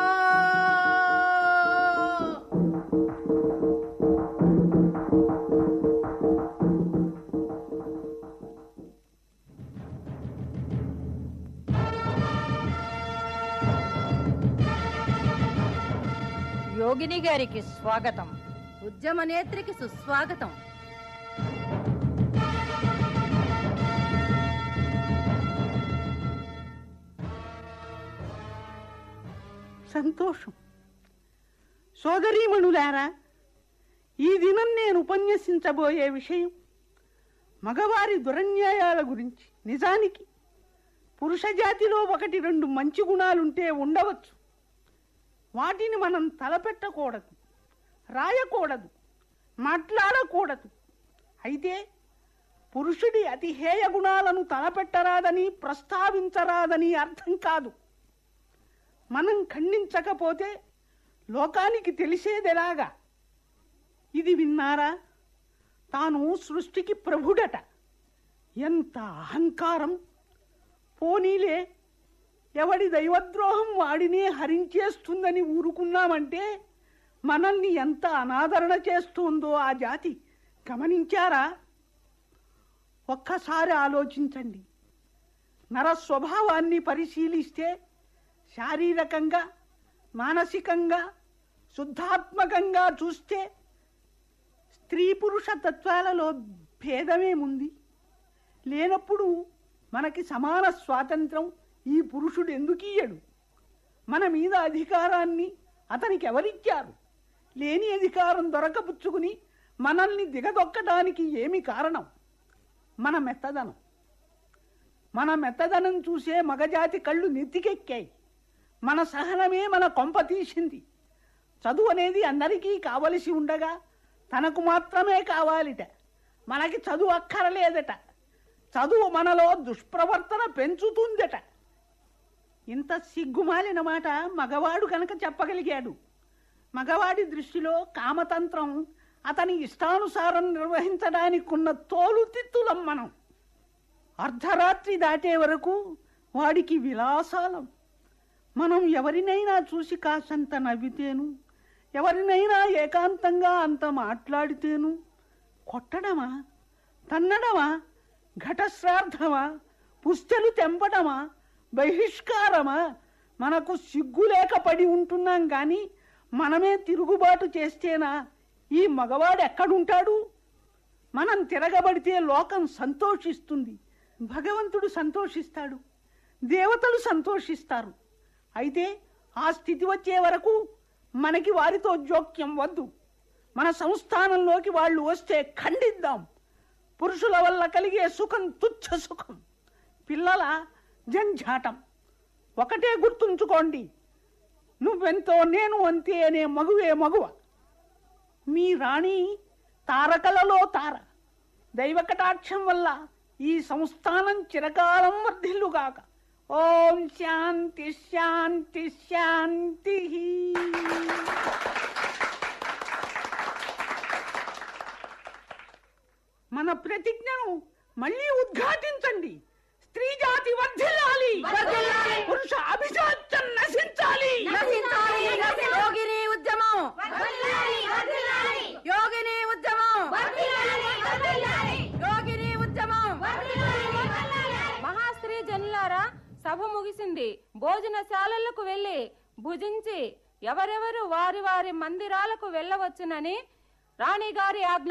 యోగిని గారికి స్వాగతం ఉద్యమ నేత్రికి సుస్వాగతం సంతోషం సోదరీమణులారా ఈ దినం నేను ఉపన్యసించబోయే విషయం మగవారి దురన్యాయాల గురించి నిజానికి పురుష జాతిలో ఒకటి రెండు మంచి గుణాలుంటే ఉండవచ్చు వాటిని మనం తలపెట్టకూడదు రాయకూడదు మాట్లాడకూడదు అయితే పురుషుడి అతి హేయ గుణాలను తలపెట్టరాదని ప్రస్తావించరాదని అర్థం కాదు మనం ఖండించకపోతే లోకానికి తెలిసేదెలాగా ఇది విన్నారా తాను సృష్టికి ప్రభుడట ఎంత అహంకారం పోనీలే ఎవడి దైవద్రోహం వాడినే హరించేస్తుందని ఊరుకున్నామంటే మనల్ని ఎంత అనాదరణ చేస్తుందో ఆ జాతి గమనించారా ఒక్కసారి ఆలోచించండి నర స్వభావాన్ని పరిశీలిస్తే శారీరకంగా మానసికంగా శుద్ధాత్మకంగా చూస్తే స్త్రీ పురుష తత్వాలలో భేదమేముంది లేనప్పుడు మనకి సమాన స్వాతంత్రం ఈ పురుషుడు ఎందుకు ఇయ్యడు మన మీద అధికారాన్ని అతనికి ఎవరిచ్చారు లేని అధికారం దొరకపుచ్చుకుని మనల్ని దిగదొక్కడానికి ఏమి కారణం మన మెత్తదనం మన మెత్తదనం చూసే మగజాతి కళ్ళు నెత్తికెక్కాయి మన సహనమే మన కొంప తీసింది చదువు అనేది అందరికీ కావలసి ఉండగా తనకు మాత్రమే కావాలిట మనకి చదువు అక్కరలేదట చదువు మనలో దుష్ప్రవర్తన పెంచుతుందట ఇంత సిగ్గుమాలిన మాట మగవాడు కనుక చెప్పగలిగాడు మగవాడి దృష్టిలో కామతంత్రం అతని ఇష్టానుసారం నిర్వహించడానికి ఉన్న తోలుతిత్తులం మనం అర్ధరాత్రి దాటే వరకు వాడికి విలాసాలం మనం ఎవరినైనా చూసి కాసంత నవ్వితేను ఎవరినైనా ఏకాంతంగా అంత మాట్లాడితేను కొట్టడమా తన్నడమా ఘటశ్రార్థమా పుస్తెలు తెంపడమా బహిష్కారమా మనకు సిగ్గు లేక పడి ఉంటున్నాం కానీ మనమే తిరుగుబాటు చేస్తేనా ఈ మగవాడు ఎక్కడుంటాడు మనం తిరగబడితే లోకం సంతోషిస్తుంది భగవంతుడు సంతోషిస్తాడు దేవతలు సంతోషిస్తారు అయితే ఆ స్థితి వచ్చే వరకు మనకి వారితో జోక్యం వద్దు మన సంస్థానంలోకి వాళ్ళు వస్తే ఖండిద్దాం పురుషుల వల్ల కలిగే సుఖం తుచ్చ సుఖం పిల్లల జంఝాటం ఒకటే గుర్తుంచుకోండి నువ్వెంతో నేను అంతే అనే మగువే మగువ మీ రాణి తారకలలో తార దైవ కటాక్షం వల్ల ఈ సంస్థానం చిరకాలం వర్ధిల్లుగాక ఓం శాంతి శాంతి శాంతి మన ప్రతిజ్ఞను మళ్ళీ ఉద్ఘాటించండి స్త్రీ జాతి వర్ధిల్లాలి వర్ధిల్లాలి. పురుష అభిజాత్యం నశించాలి నశించాలి, నశి- యోగిని ఉద్యమం యోగిని ఉద్యమం యోగిని ఉద్యమం మహాస్త్రీ జనులారా సభ ముగిసింది భోజనశాలలకు వెళ్ళి భుజించి ఎవరెవరు వారి వారి మందిరాలకు వెళ్ళవచ్చునని రాణిగారి ఆజ్ఞ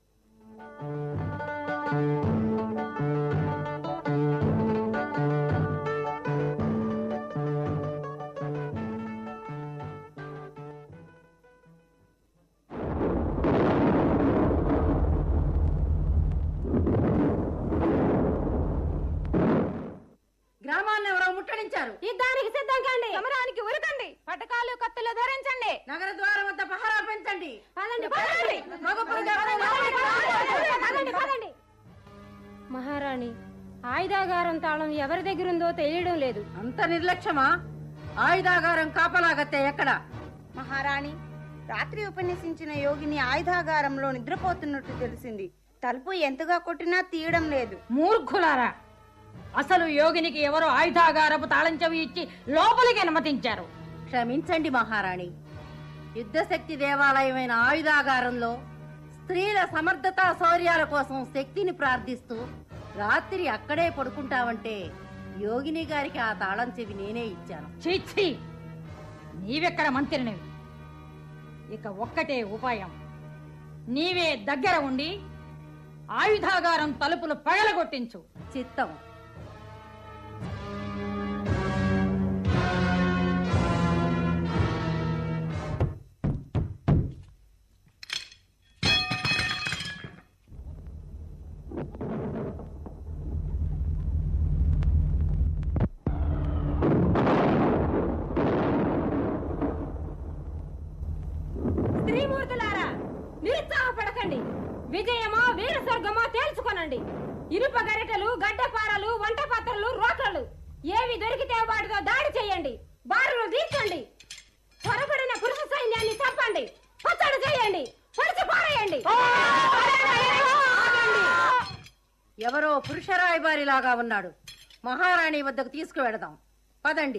గ్రామాన్ని ఎవరో ముట్టడించారు యుద్ధానికి సిద్ధం కండి సమరానికి ఉరకండి పటకాలు కత్తులు ధరించండి నగర ద్వారం వద్ద పహరా పెంచండి పదండి పదండి మగ పురుషులు పదండి పదండి మహారాణి ఆయుధాగారం తాళం ఎవరి దగ్గర ఉందో తెలియడం లేదు అంత నిర్లక్ష్యమా ఆయుధాగారం కాపలాగత్తే ఎక్కడ మహారాణి రాత్రి ఉపన్యసించిన యోగిని ఆయుధాగారంలో నిద్రపోతున్నట్టు తెలిసింది తలుపు ఎంతగా కొట్టినా తీయడం లేదు మూర్ఖులారా అసలు యోగినికి ఎవరో ఆయుధాగారపు తాళం చెవి ఇచ్చి లోపలికి అనుమతించారు క్షమించండి మహారాణి యుద్ధశక్తి దేవాలయమైన ఆయుధాగారంలో స్త్రీల సమర్థత శౌర్యాల కోసం శక్తిని ప్రార్థిస్తూ రాత్రి అక్కడే పడుకుంటావంటే యోగిని గారికి ఆ తాళం చెవి నేనే ఇచ్చాను చీచి నీవెక్కడ మంత్రినివి ఇక ఒక్కటే ఉపాయం నీవే దగ్గర ఉండి ఆయుధాగారం తలుపులు పగలగొట్టించు చిత్తం స్త్రీమూర్తులారా నిరుత్సాహపడకండి విజయమో వీర స్వర్గమో తేల్చుకొనండి ఇనుప గరిటెలు గడ్డపారలు వంట పాత్రలు రోకళ్ళు ఏవి దొరికితే వాటితో దాడి చేయండి బారులు తీర్చండి త్వరపడిన పురుష సైన్యాన్ని చంపండి పచ్చడి చేయండి పొడిచి పారేయండి ఎవరో పురుషరాయబారిలాగా ఉన్నాడు మహారాణి వద్దకు తీసుకువెడదాం పదండి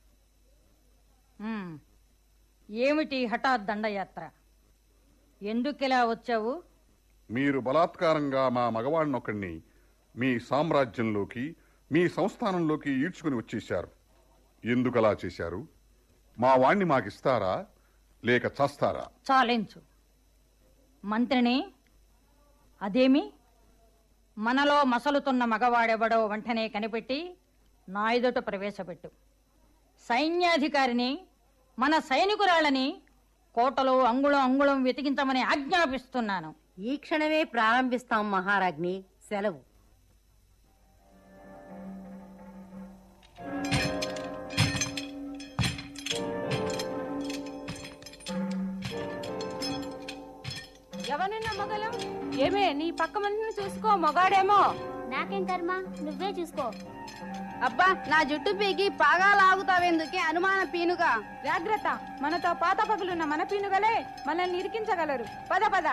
ఉమ్. ఏమిటి హఠాత్ దండయాత్ర ఎందుకిలా వచ్చావు మీరు బలాత్కారంగా మా మగవాడినొక్కడిని మీ సామ్రాజ్యంలోకి మీ సంస్థానంలోకి ఈడ్చుకుని వచ్చేశారు ఎందుకలా చేశారు మా వాణ్ణి మాకిస్తారా లేక చస్తారా చాలించు మంత్రిని అదేమి మనలో మసలుతున్న మగవాడెవడో వెంటనే కనిపెట్టి నా ఎదుట ప్రవేశపెట్టు సైన్యాధికారిని మన సైనికురాళ్ళని కోటలో అంగుళం అంగుళం వెతికించమని ఆజ్ఞాపిస్తున్నాను ఈ క్షణమే ప్రారంభిస్తాం మహారాజ్ని సెలవు ఎవరిన మొగలం ఏమే నీ పక్క మనిషిని చూసుకో మొగాడేమో నాకేం కర్మ నువ్వే చూసుకో అబ్బా నా జుట్టు పీకి పాగా లాగుతావెందుకే అనుమాన పీనుగా జాగ్రత్త మనతో పాత పగులున్న మన పీనుగలే మనల్ని ఇరికించగలరు పద పద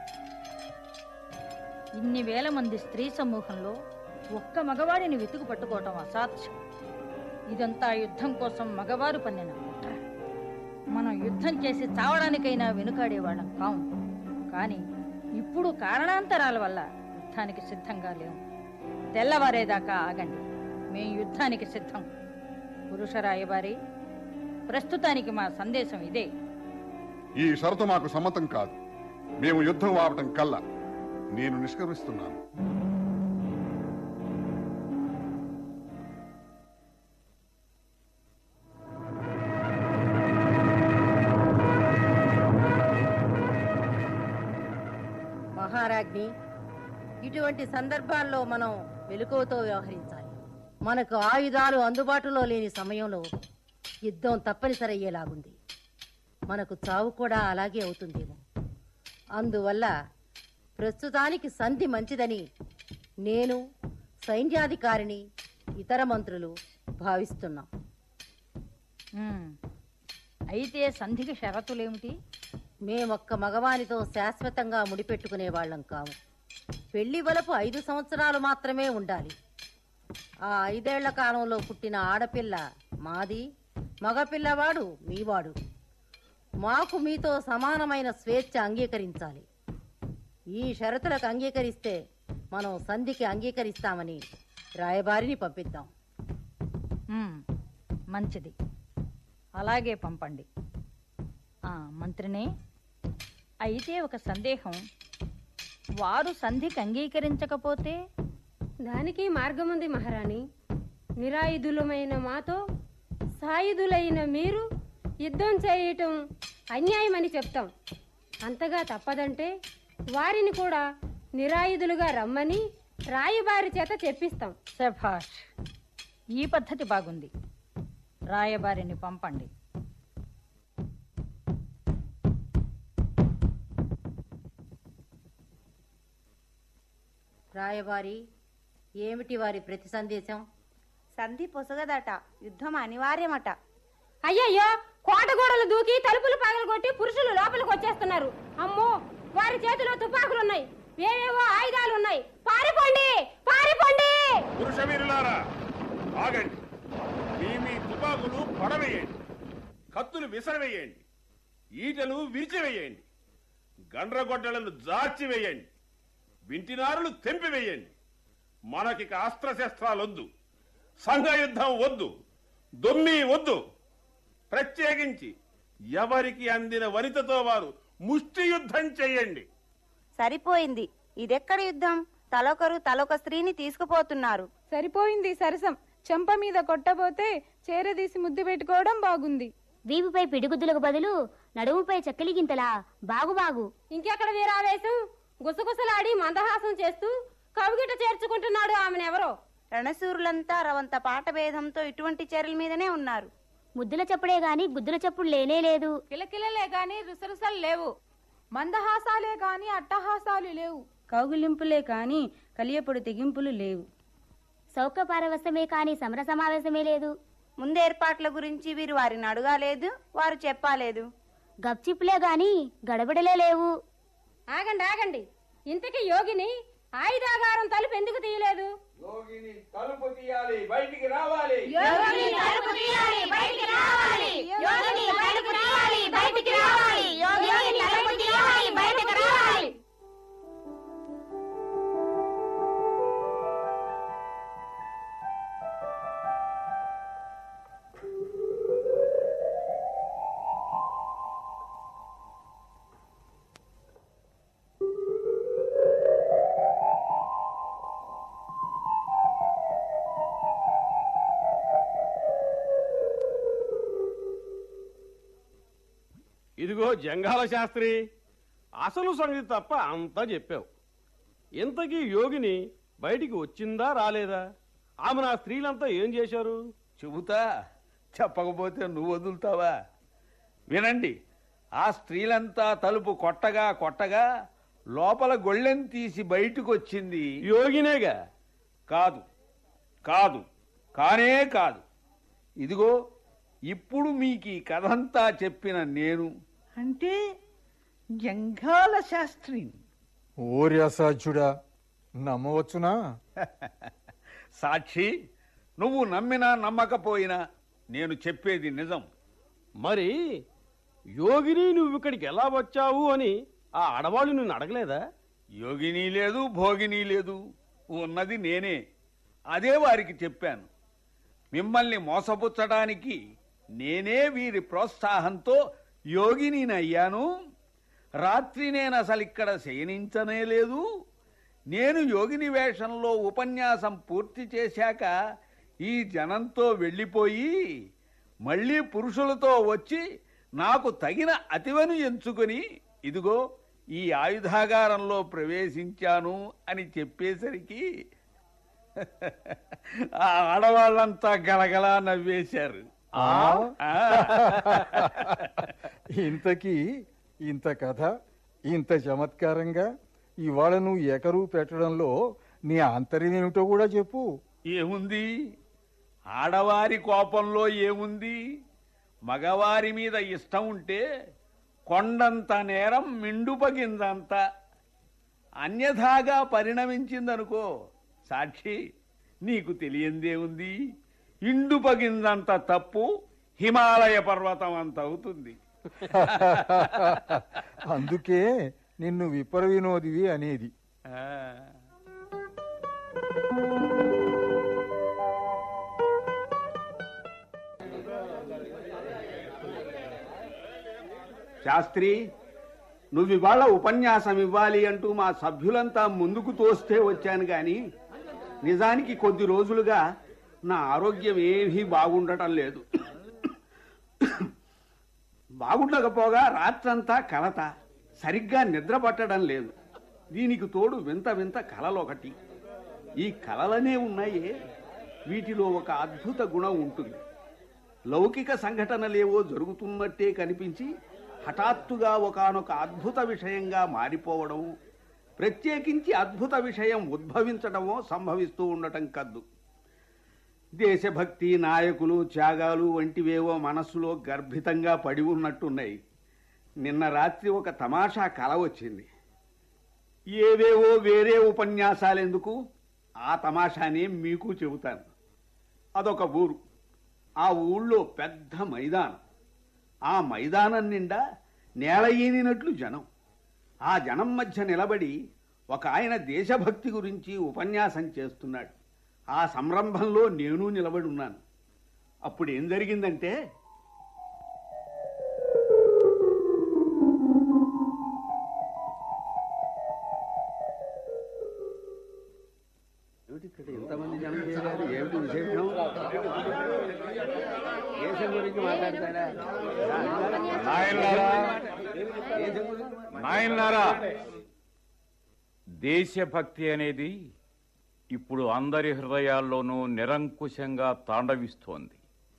ఇన్ని వేల మంది స్త్రీ సమూహంలో ఒక్క మగవాడిని వెతుకు పట్టుకోవటం అసాధ్యం ఇదంతా యుద్ధం కోసం మగవారు పన్నిన కుట్ర మనం యుద్ధం చేసి చావడానికైనా వెనుకాడేవాళ్ళం కాము కానీ ఇప్పుడు కారణాంతరాల వల్ల యుద్ధానికి సిద్ధంగా లేవు తెల్లవారేదాకా ఆగండి మేం యుద్ధానికి సిద్ధం పురుష రాయబారి ప్రస్తుతానికి మా సందేశం ఇదే ఈ షరతు మాకు సమ్మతం కాదు మేము యుద్ధం ఆపటం కల్లా నేను నిష్క్రమిస్తున్నాను మహారాజ్ని ఇటువంటి సందర్భాల్లో మనం మెలకువతో వ్యవహరించాలి మనకు ఆయుధాలు అందుబాటులో లేని సమయంలో యుద్ధం తప్పనిసరి అయ్యేలాగుంది మనకు చావు కూడా అలాగే అవుతుందేమో అందువల్ల ప్రస్తుతానికి సంధి మంచిదని నేను సైన్యాధికారిని ఇతర మంత్రులు భావిస్తున్నాం ఉమ్. అయితే సంధికి షరతులేమిటి మేమొక్క మగవానితో శాశ్వతంగా ముడిపెట్టుకునే వాళ్ళం కాము పెళ్లి వలపు ఐదు సంవత్సరాలు మాత్రమే ఉండాలి ఆ ఐదేళ్ల కాలంలో పుట్టిన ఆడపిల్ల మాది మగపిల్లవాడు మీవాడు మాకు మీతో సమానమైన స్వేచ్ఛ అంగీకరించాలి ఈ షరతులకు అంగీకరిస్తే మనం సంధికి అంగీకరిస్తామని రాయబారిని పంపిద్దాం ఉమ్, మంచిది అలాగే పంపండి ఆ, మంత్రిని అయితే ఒక సందేహం వారు సంధికి అంగీకరించకపోతే దానికి మార్గముంది మహారాణి నిరాయుధులమైన మాతో సాయుధులైన మీరు యుద్ధం చేయటం అన్యాయమని చెప్తాం అంతగా తప్పదంటే వారిని కూడా నిరాయుధులుగా రమ్మని రాయబారి చేత చెప్పిస్తాం శభాష్ ఈ పద్ధతి బాగుంది రాయబారిని పంపండి రాయబారి ఏమిటి వారి ప్రతి సందేశం సంధి పొసగదట యుద్ధం అనివార్యమట అయ్యయ్యో కోటగోడలు దూకి తలుపులు పగలగొట్టి పురుషులు లోపలికి వచ్చేస్తున్నారు అమ్మో వారి చేతిలో తుపాకులున్నాయి ఏవేవో ఆయుధాలున్నాయి పారిపోండి పారిపోండి పురుష వీరులారా ఆగండి మీ మీ తుపాకులు పడవేయండి కత్తులు విసరవేయండి ఈటలు విరిచివేయండి గండ్రగొడ్డలను జార్చివేయండి వింటినారులు తెంపివేయండి మనకిక అస్త్రశస్త్రాలొద్దు సంఘయుద్ధం వద్దు దొమ్మి వద్దు ప్రత్యేకించి ఎవరికి అందిన వనితతో వారు ముష్టి యుద్ధం చెయ్యండి సరిపోయింది ఇదెక్కడ యుద్ధం తలొకరు తలొక స్త్రీని తీసుకుపోతున్నారు సరిపోయింది సరసం చెంప మీద కొట్టబోతే చేరదీసి ముద్దు పెట్టుకోవడం బాగుంది వీపుపై పిడిగుద్దులకు బదులు నడుముపై చక్కెలి గింతలా బాగు బాగు ఇంకెక్కడ వీరావేశం గుసగుసలాడి మందహాసం చేస్తూ కవిగిట చేర్చుకుంటున్నాడు ఆమెనెవరో రణశూరులంతా రవంత పాట భేదంతో ఇటువంటి చర్యల మీదనే ఉన్నారు ముద్దుల చప్పుడే గాని గుద్దుల చప్పుడు లేనే లేదు కిలకిలలే గాని రుసరుసలు లేవు మందహాసాలే గాని అట్టహాసాలు లేవు కౌగులింపులే కాని కలియపొడి తెగింపులు లేవు సౌక పారవశమే కాని సమర సమావేశమే లేదు ముందేర్పాట్ల గురించి వీరు వారిని అడగాలేదు వారు చెప్పాలేదు గప్చిప్పులే గాని గడబడలే లేవు ఆగండి ఆగండి ఇంతకీ యోగిని ఆయుధాగారం తలుపు ఎందుకు తీయలేదు యోగిని తలుపు తీయాలి బయటికి రావాలి యోగిని తలుపు తీయాలి, బయటికి రావాలి. యోగిని తలుపు తీయాలి, బయటికి రావాలి. యోగిని తలుపు తీయాలి, బయటికి రావాలి. ఇదిగో జంగాల శాస్త్రి అసలు సంగతి తప్ప అంతా చెప్పావు ఇంతకీ యోగిని బయటికి వచ్చిందా రాలేదా ఆమె నా స్త్రీలంతా ఏం చేశారు చెబుతా చెప్పకపోతే నువ్వు వదులుతావా వినండి ఆ స్త్రీలంతా తలుపు కొట్టగా కొట్టగా లోపల గొళ్ళెం తీసి బయటకు వచ్చింది యోగినేగా కాదు కాదు కానే కాదు ఇదిగో ఇప్పుడు మీకు ఈ కథంతా చెప్పిన నేను అంటే జంఘాల శాస్త్రి ఓరి అసాధ్యుడా నమ్మవచ్చునా సాక్షి నువ్వు నమ్మినా నమ్మకపోయినా నేను చెప్పేది నిజం మరి యోగిని నువ్వు ఇక్కడికి ఎలా వచ్చావు అని ఆ ఆడవాళ్ళు నిన్ను అడగలేదా యోగిని లేదు భోగిని లేదు ఉన్నది నేనే అదే వారికి చెప్పాను మిమ్మల్ని మోసపుచ్చడానికి నేనే వీరి ప్రోత్సాహంతో యోగిని అయ్యాను రాత్రి నేను అసలు ఇక్కడ శయనించనే లేదు నేను యోగిని వేషంలో ఉపన్యాసం పూర్తి చేశాక ఈ జనంతో వెళ్ళిపోయి మళ్ళీ పురుషులతో వచ్చి నాకు తగిన అతివను ఎంచుకొని ఇదిగో ఈ ఆయుధాగారంలో ప్రవేశించాను అని చెప్పేసరికి ఆ ఆడవాళ్ళంతా గలగలా నవ్వేశారు ఆ? ఆ. ఇంతకీ ఇంత కథ ఇంత చమత్కారంగా ఇవాళ నువ్వు ఎకరువు పెట్టడంలో నీ ఆంతర్యం ఏమిటో కూడా చెప్పు ఏముంది ఆడవారి కోపంలో ఏముంది మగవారి మీద ఇష్టం ఉంటే కొండంత నేరం మిండుపగిందంత అన్యథాగా పరిణమించిందనుకో సాక్షి నీకు తెలియందే ఉంది ఇండుపగిందంత తప్పు హిమాలయ పర్వతం అంత అవుతుంది అందుకే నిన్ను విపర వినోదివి అనేది ఆ. శాస్త్రి నువ్వు ఇవాళ ఉపన్యాసం ఇవ్వాలి అంటూ మా సభ్యులంతా ముందుకు తోస్తే వచ్చాను గాని నిజానికి కొద్ది రోజులుగా నా ఆరోగ్యం ఏమీ బాగుండటం లేదు బాగుండకపోగా రాత్రంతా కలత సరిగ్గా నిద్ర పట్టడం లేదు దీనికి తోడు వింత వింత కలలొకటి ఈ కలలనే ఉన్నాయే వీటిలో ఒక అద్భుత గుణం ఉంటుంది లౌకిక సంఘటనలేవో జరుగుతున్నట్టే కనిపించి హఠాత్తుగా ఒకానొక అద్భుత విషయంగా మారిపోవడం ప్రత్యేకించి అద్భుత విషయం ఉద్భవించడమో సంభవిస్తూ ఉండటం కద్దు దేశభక్తి నాయకులు త్యాగాలు వంటివేవో మనస్సులో గర్భితంగా పడి ఉన్నట్టున్నాయి నిన్న రాత్రి ఒక తమాషా కల వచ్చింది ఏవేవో వేరే ఉపన్యాసాలెందుకు ఆ తమాషానే మీకు చెబుతాను అదొక ఊరు ఆ ఊళ్ళో పెద్ద మైదానం ఆ మైదానం నిండా నేల ఈనినట్లు జనం ఆ జనం మధ్య నిలబడి ఒక ఆయన దేశభక్తి గురించి ఉపన్యాసం చేస్తున్నాడు ఆ సంరంభంలో నేను నిలబడి ఉన్నాను అప్పుడు ఏం జరిగిందంటే ఏమిటి ఇక్కడ ఇంతమంది జనం చేరారు ఏమిటి విశేషం దేశం గురించి మాట్లాడతారా దేశం గురించి నాయనలారా దేశభక్తి అనేది ఇప్పుడు అందరి హృదయాల్లోనూ నిరంకుశంగా తాండవిస్తోంది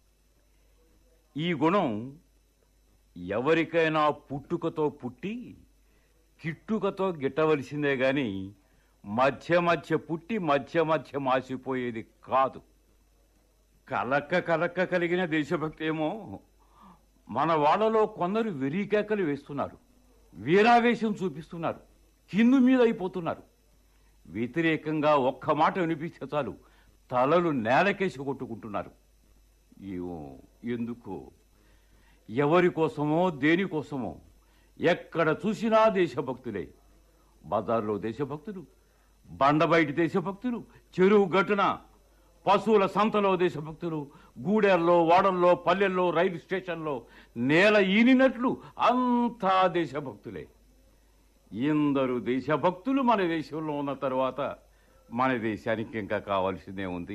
ఈ గుణం ఎవరికైనా పుట్టుకతో పుట్టి కిట్టుకతో గిట్టవలసిందే గాని మధ్య మధ్య పుట్టి మధ్య మధ్య మాసిపోయేది కాదు కలక్క కలక్క కలిగిన దేశభక్తి ఏమో మన వాళ్ళలో కొందరు వెరీకేకలు వేస్తున్నారు వీరావేశం చూపిస్తున్నారు కిందు మీద అయిపోతున్నారు వ్యతిరేకంగా ఒక్క మాట వినిపిస్తే చాలు తలలు నేలకేసి కొట్టుకుంటున్నారు ఏమో ఎందుకు ఎవరి కోసమో దేనికోసమో ఎక్కడ చూసినా దేశభక్తులే బజార్లో దేశభక్తులు బండబయటి దేశభక్తులు చెరువు గట్టున పశువుల సంతలో దేశభక్తులు గూడెల్లో వాడల్లో పల్లెల్లో రైలు స్టేషన్లో నేల ఈనినట్లు అంతా దేశభక్తులే ఇందరు దేశభక్తులు మన దేశంలో ఉన్న తర్వాత మన దేశానికి ఇంకా కావాల్సిందే ఉంది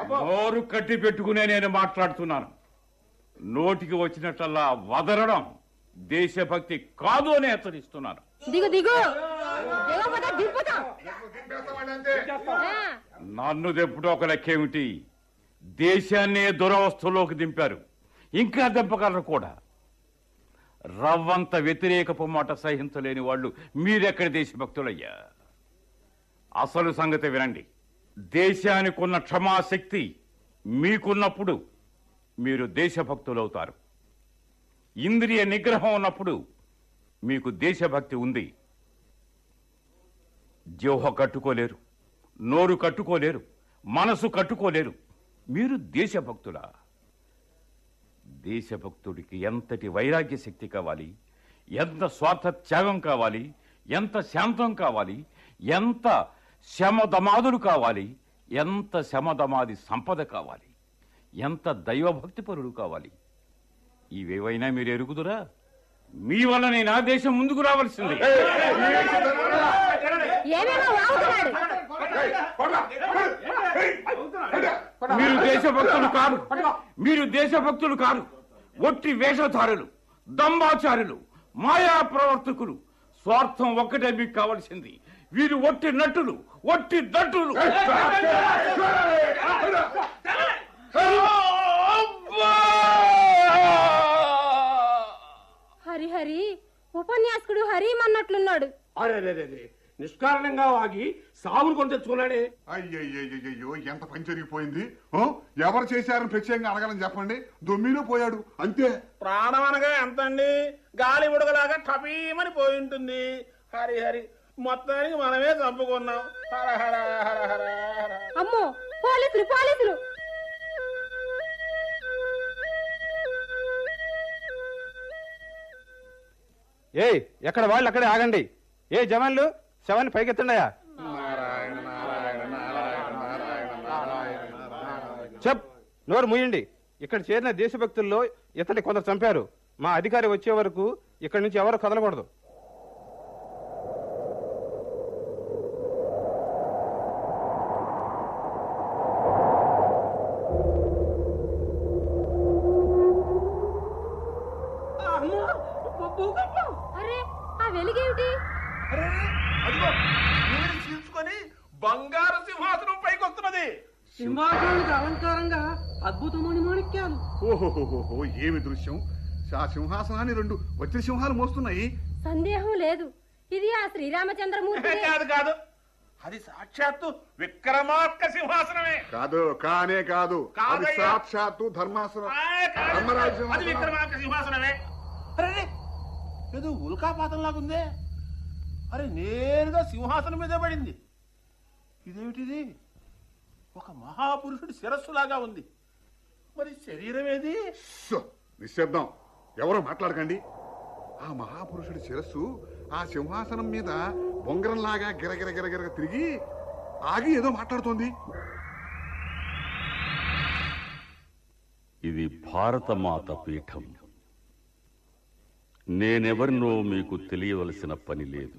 నోరు కట్టి పెట్టుకునే నేను మాట్లాడుతున్నాను నోటికి వచ్చినట్లల్లా వదలడం దేశభక్తి కాదు అని హెచ్చరిస్తున్నాను దిగు దిగు దిగపోతే దింపుతాం నన్ను దెప్పుడు ఒక లెక్కేమిటి దేశాన్నే దురవస్థలోకి దింపారు ఇంకా దింపగలరు కూడా రవ్వంత వ్యతిరేకపు మాట సహించలేని వాళ్ళు మీరెక్కడి దేశభక్తులయ్యా అసలు సంగతి వినండి దేశానికి ఉన్న క్షమాశక్తి మీకున్నప్పుడు మీరు దేశభక్తులవుతారు ఇంద్రియ నిగ్రహం ఉన్నప్పుడు మీకు దేశభక్తి ఉంది జిహ్వ కట్టుకోలేరు నోరు కట్టుకోలేరు మనసు కట్టుకోలేరు మీరు దేశభక్తులా దేశభక్తుడికి ఎంతటి వైరాగ్య శక్తి కావాలి ఎంత స్వార్థ త్యాగం కావాలి ఎంత శాంతం కావాలి ఎంత శమదమాదులు కావాలి ఎంత శమదమాది సంపద కావాలి ఎంత దైవభక్తి పరుడు కావాలి ఇవేవైనా మీరు ఎరుగుదురా మీ వల్ల నేను ఆ దేశం ముందుకు రావాల్సింది ఏమేమో వాగుతున్నాడు మీరు దేశభక్తులు కాదు మీరు దేశభక్తులు కాదు ఒట్టి వేషధారులు దంబాచారులు మాయా ప్రవర్తకులు స్వార్థం ఒక్కటే మీకు కావలసింది వీరు ఒట్టి నటులు ఒట్టి దట్టులు హరిహరి ఉపన్యాసకుడు హరిమన్నట్లున్నాడు అరే రే రే, రే నిష్కారణంగా వాగి సాగును కొని తెచ్చుకున్నాడే అయ్యయ్యయ్యో ఎంత పని జరిగిపోయింది ఓ, ఎవరు చేశారని ప్రత్యేకంగా అడగాలని చెప్పండి దొమ్మిలో పోయాడు అంతే ప్రాణం అనగా ఎంత అండి గాలి ఉడకలాగా టపీమని పోయి ఉంటుంది హరి హరి మొత్తానికి మనమే చంపుకున్నాం హర హర హర హర హర అమ్మో పోలీసులు పోలీసులు ఏయ్ ఎక్కడ వాళ్ళు అక్కడే ఆగండి ఏ జవాన్లు శవాన్ని పైకెత్తండియా చెప్ నోరు ముయ్యండి ఇక్కడ చేరిన దేశభక్తుల్లో ఇతన్ని కొందరు చంపారు మా అధికారి వచ్చే వరకు ఇక్కడి నుంచి ఎవరు కదలకూడదు అరే ఆ వెలుగేమిటి అదిగో నీరు చీల్చుకొని బంగారు సింహాసనం పైకి వస్తున్నది సింహాసనానికి అలంకారంగా అద్భుతమైన మాణిక్యాలు ఓహోహోహో ఏమి దృశ్యం ఆ సింహాసనాన్ని రెండు వజ్ర సింహాలు మోస్తున్నాయి సందేహం లేదు ఇది ఆ శ్రీరామచంద్రమూర్తి కాదు కాదు అది సాక్షాత్తు విక్రమార్క సింహాసనమే కాదు కానే కాదు అది కాదయ్యా. సాక్షాత్తు ధర్మాసనం కాదు, ధర్మరాజు అది సింహాసనం. విక్రమార్క సింహాసనమే అరే రే, ఏదో ఉల్కాపాతం లాగుందే అరే నేరుగా సింహాసనం మీదే పడింది ఇదేమిటిది ఒక మహాపురుషుడి శిరస్సులాగా ఉంది మరి శరీరం ఏది సో, నిశ్శబ్దం ఎవరో మాట్లాడకండి ఆ మహాపురుషుడి శిరస్సు ఆ సింహాసనం మీద బొంగరంలాగా గిరగిర గిరగిర తిరిగి ఆగి ఏదో మాట్లాడుతోంది ఇది భారతమాత పీఠం నేనెవరినో మీకు తెలియవలసిన పని లేదు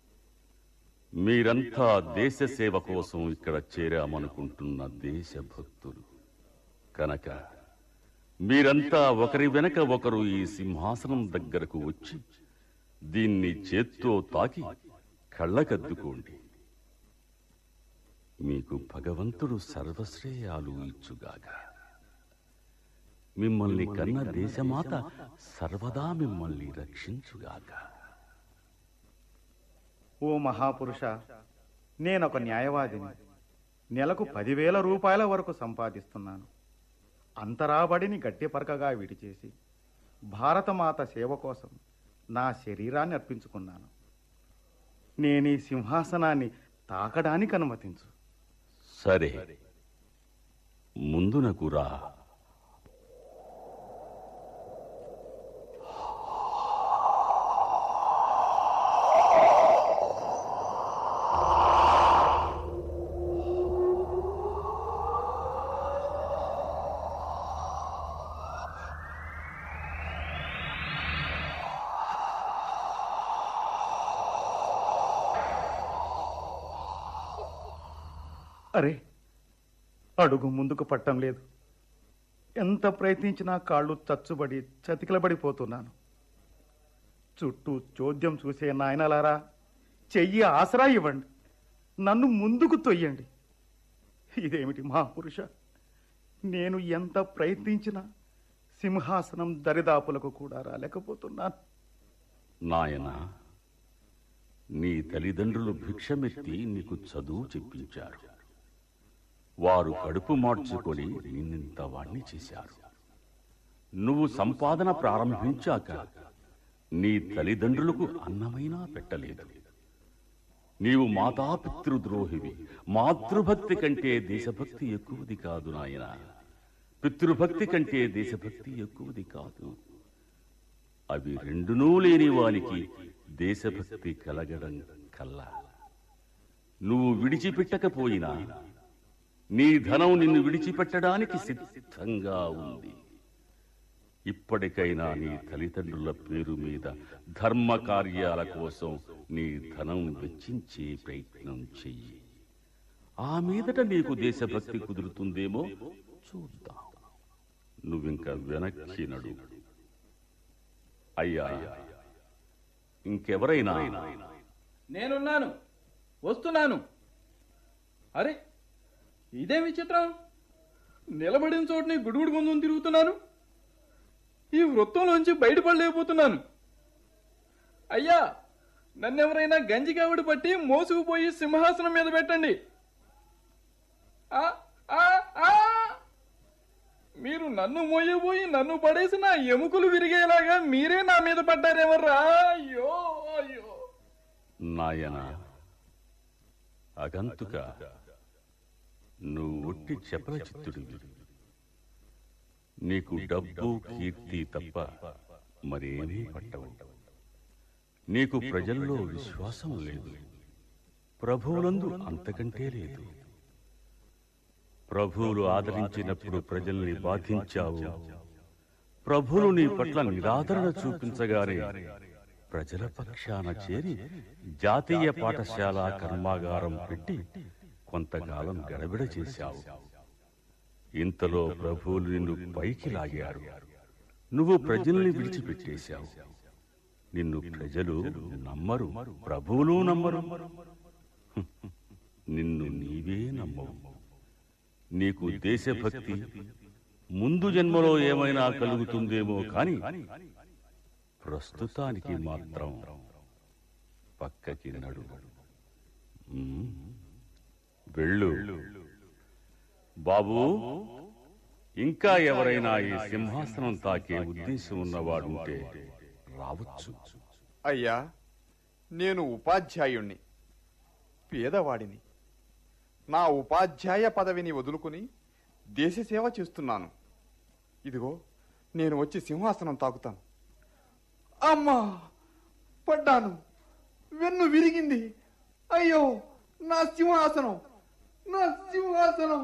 మీరంతా దేశ సేవ కోసం ఇక్కడ చేరామనుకుంటున్న దేశభక్తులు కనుక మీరంతా ఒకరి వెనక ఒకరు ఈ సింహాసనం దగ్గరకు వచ్చి దీన్ని చేత్తో తాకి కళ్ళకద్దుకోండి మీకు భగవంతుడు సర్వశ్రేయాలు ఇచ్చుగాక మిమ్మల్ని కన్న దేశమాత సర్వదా మిమ్మల్ని రక్షించుగాక ఓ మహాపురుష నేనొక న్యాయవాదిని నెలకు పదివేల రూపాయల వరకు సంపాదిస్తున్నాను అంతరాబడిని గట్టిపరకగా విడిచేసి భారతమాత సేవ కోసం నా శరీరాన్ని అర్పించుకున్నాను నేను ఈ సింహాసనాన్ని తాకడానికి అనుమతించు సరే ముందునకు రా అరే అడుగు ముందుకు పట్టం లేదు ఎంత ప్రయత్నించినా కాళ్ళు చచ్చుబడి చతికిలబడిపోతున్నాను చుట్టూ చోద్యం చూసే నాయనలారా చెయ్యి ఆసరా ఇవ్వండి నన్ను ముందుకు తొయ్యండి ఇదేమిటి మహాపురుష నేను ఎంత ప్రయత్నించినా సింహాసనం దరిదాపులకు కూడా రాలేకపోతున్నాను నాయన నీ తల్లిదండ్రులు భిక్షమెత్తి నీకు చదువు చెప్పించారు వారు కడుపు మార్చుకొని నిన్నింత వాణ్ణి చేశారు నువ్వు సంపాదన ప్రారంభించాక నీ తల్లిదండ్రులకు అన్నమైనా పెట్టలేదు నీవు మాతాపితృద్రోహివి మాతృభక్తి కంటే దేశభక్తి ఎక్కువది కాదు నాయన పితృభక్తి కంటే దేశభక్తి ఎక్కువది కాదు అవి రెండునూ లేని వానికి దేశభక్తి కలగడం కల్లా నువ్వు విడిచిపెట్టకపోయినా నీ ధనం నిన్ను విడిచిపెట్టడానికి సిద్ధంగా ఉంది ఇప్పటికైనా నీ తల్లిదండ్రుల పేరు మీద ధర్మ కార్యాల కోసం నీ ధనం వెచ్చించే ప్రయత్నం చెయ్యి ఆ మీదట నీకు దేశభక్తి కుదురుతుందేమో చూద్దాం నువ్వింక వెనక్కి నడు అయ్యా ఇంకెవరైనా నేనున్నాను వస్తున్నాను అరే ఇదే విచిత్రం నిలబడిన చోటని గుడుగుడు గుంజుని తిరుగుతున్నాను ఈ వృత్తంలోంచి బయటపడలేకపోతున్నాను అయ్యా నన్నెవరైనా గంజి కావిడి పట్టి మోసుకుపోయి సింహాసనం మీద పెట్టండి ఆ, ఆ, ఆ! మీరు నన్ను మోయబోయి నన్ను పడేసి నా ఎముకలు విరిగేలాగా మీరే నా మీద పడ్డారేమర్రా అయ్యో అయ్యో నాయన అగంతుక నువ్వు ఒట్టి చపల చిత్తుడివి నీకు డబ్బు కీర్తి తప్ప మరేమీ పట్టవు నీకు ప్రజల్లో విశ్వాసం లేదు ప్రభువులందు అంతకంటే లేదు ప్రభువులు ఆదరించినప్పుడు ప్రజల్ని బాధించావు ప్రభువులు నీ పట్ల నిరాదరణ చూపించగానే ప్రజల పక్షాన చేరి జాతీయ పాఠశాల కర్మాగారం పెట్టి కొంతకాలం గడబిడ చేశావు ఇంతలో ప్రభువులు నిన్ను పైకి లాగారు నువ్వు ప్రజల్ని విడిచిపెట్టేశావు నిన్ను ప్రజలు నమ్మరు ప్రభువులు నమ్మరు నిన్ను నీవే నమ్మవు నీకు దేశభక్తి ముందు జన్మలో ఏమైనా కలుగుతుందేమో కాని ప్రస్తుతానికి మాత్రం పక్కకి నడు ఉమ్, వెళ్ళు బాబు ఇంకా ఎవరైనా ఈ సింహాసనం తాకే ఉద్దేశం ఉన్నవాడుంటే రావచ్చు అయ్యా నేను ఉపాధ్యాయుణ్ణి పేదవాడిని నా ఉపాధ్యాయ పదవిని వదులుకుని దేశసేవ చేస్తున్నాను ఇదిగో నేను వచ్చి సింహాసనం తాకుతాను అమ్మా పడ్డాను వెన్ను విరిగింది అయ్యో నా సింహాసనం నా సింహాసనం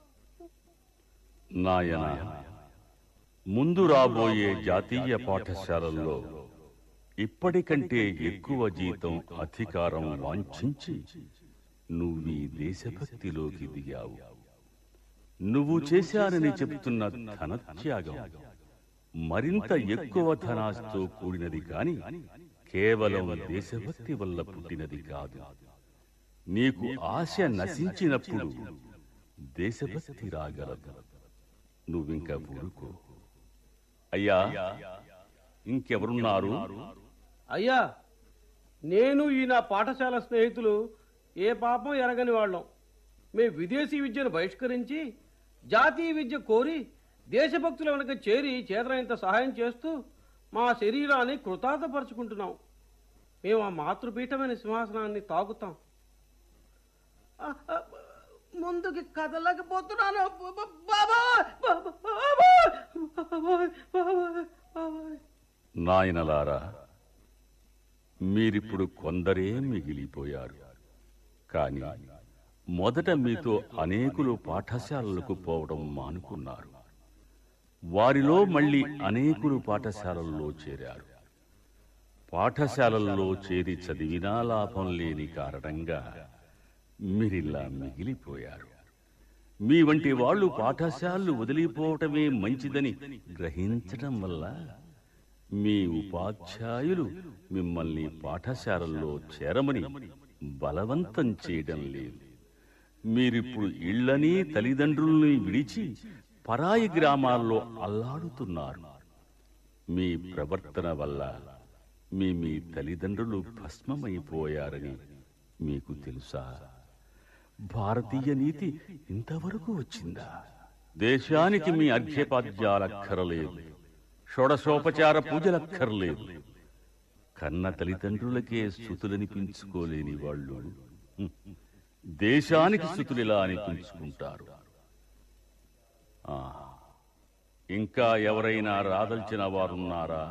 నాయన ముందు రాబోయే జాతీయ పాఠశాలల్లో ఇప్పటికంటే ఎక్కువ జీతం అధికారం వాంఛించి నువ్వు ఈ దేశభక్తిలోకి దిగావు నువ్వు చేశానని చెప్తున్న ధనత్యాగం మరింత ఎక్కువ ధనాస్తో కూడినది కాని కేవలం దేశభక్తి వల్ల పుట్టినది కాదు నీకు ఆశ నశించినప్పుడు దేశభక్తి రాగలదు నువ్వింక ఊరుకో అయ్యా ఇంకెవరున్నారు అయ్యా నేను ఈ నా పాఠశాల స్నేహితులు ఏ పాపం ఎరగని వాళ్ళం మేము విదేశీ విద్యను బహిష్కరించి జాతీయ విద్య కోరి దేశభక్తుల వెనక చేరి చేతనంత సహాయం చేస్తూ మా శరీరాన్ని కృతార్థపరుచుకుంటున్నాం మేము ఆ మాతృపీఠమైన సింహాసనాన్ని తాకుతాం ఆ, ఆ, ముందుకి కదలకపోతున్నాను బ- బ- బాబాయ్! బాబాయ్! బాబాయ్! బాబాయ్! బాబాయ్! నాయనలారా మీరిప్పుడు కొందరే మిగిలిపోయారు కాని మొదట మీతో అనేకులు పాఠశాలలకు పోవడం మానుకున్నారు వారిలో మళ్ళీ అనేకులు పాఠశాలల్లో చేరారు పాఠశాలల్లో చేరి చదివినా లాభం లేని కారణంగా మీరిలా మిగిలిపోయారు మీ వంటి వాళ్ళు పాఠశాలలు వదిలిపోవటమే మంచిదని గ్రహించటం వల్ల మీ ఉపాధ్యాయులు మిమ్మల్ని పాఠశాలల్లో చేరమని బలవంతం చేయడం లేదు మీరిప్పుడు ఇళ్ళని తల్లిదండ్రుల్ని విడిచి పరాయి గ్రామాల్లో అల్లాడుతున్నారు మీ ప్రవర్తన వల్ల మీ మీ తల్లిదండ్రులు భస్మమైపోయారని మీకు తెలుసా భారతీయ నీతి ఇంతవరకు వచ్చిందా దేశానికి మీ అర్ఘ్యపాద్యాలక్కరలేదు షోడశోపచార పూజలక్కర్లేదు కన్న తల్లిదండ్రులకే స్థుతులనిపించుకోలేని వాళ్ళు హ్మ్, దేశానికి స్థుతులిలా అనిపించుకుంటారు ఆ, ఇంకా ఎవరైనా రాదల్చిన వారున్నారా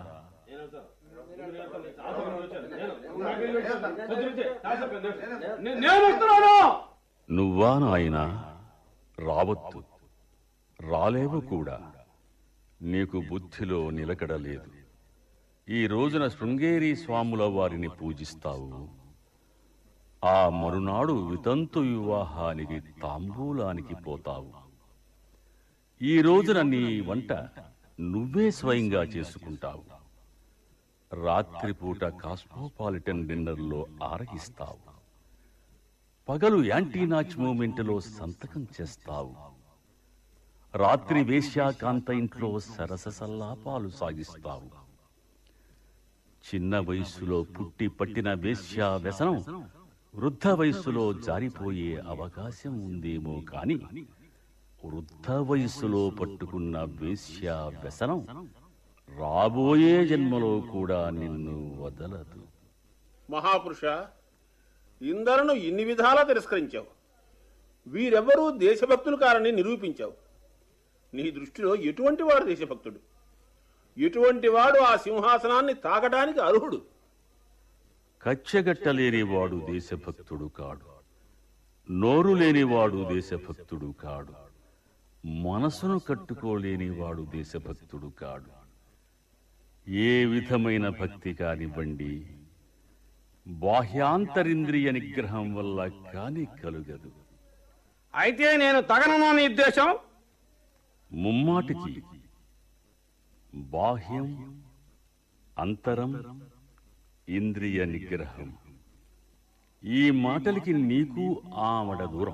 నేను వస్తున్నాను నువ్వా నాయనా రావద్దు రాలేవు కూడా నీకు బుద్ధిలో నిలకడలేదు ఈ రోజున శృంగేరి స్వాముల వారిని పూజిస్తావు ఆ మరునాడు వితంతు వివాహానికి తాంబూలానికి పోతావు ఈ రోజున నీ వంట నువ్వే స్వయంగా చేసుకుంటావు రాత్రిపూట కాస్మోపాలిటన్ డిన్నర్లో ఆరగిస్తావు పగలు యాంటీనాచ్ మూమెంట్లో సంతకం చేస్తావు రాత్రి వేశ్యాకాంత ఇంట్లో సరస సల్లాపాలు సాగిస్తావు చిన్న వయస్సులో పుట్టి పట్టిన వేశ్యా వ్యసనం వృద్ధ వయస్సులో జారిపోయే అవకాశం ఉందేమో కాని వృద్ధ వయస్సులో పట్టుకున్న వేశ్యా వ్యసనం రాబోయే జన్మలో కూడా నిన్ను వదలదు మహాపురుష ఇందరను ఇన్ని విధాలా తిరస్కరించావు వీరెవ్వరూ దేశభక్తులు కారని నిరూపించావు నీ దృష్టిలో ఎటువంటి వాడు దేశభక్తుడు ఎటువంటి వాడు ఆ సింహాసనాన్ని తాకడానికి అర్హుడు కచ్చగట్టలేనివాడు దేశభక్తుడు కాడు నోరు లేనివాడు దేశభక్తుడు కాడు మనసును కట్టుకోలేనివాడు దేశభక్తుడు కాడు ఏ విధమైన భక్తి కానివ్వండి బాహ్యాంతరింద్రియ నిగ్రహం వల్ల కాని కలుగదు అయితే నేను తగననా నీ ఉద్దేశం ముమ్మాటికి బాహ్యం అంతరం ఇంద్రియ నిగ్రహం ఈ మాటలకి నీకు ఆమడ దూరం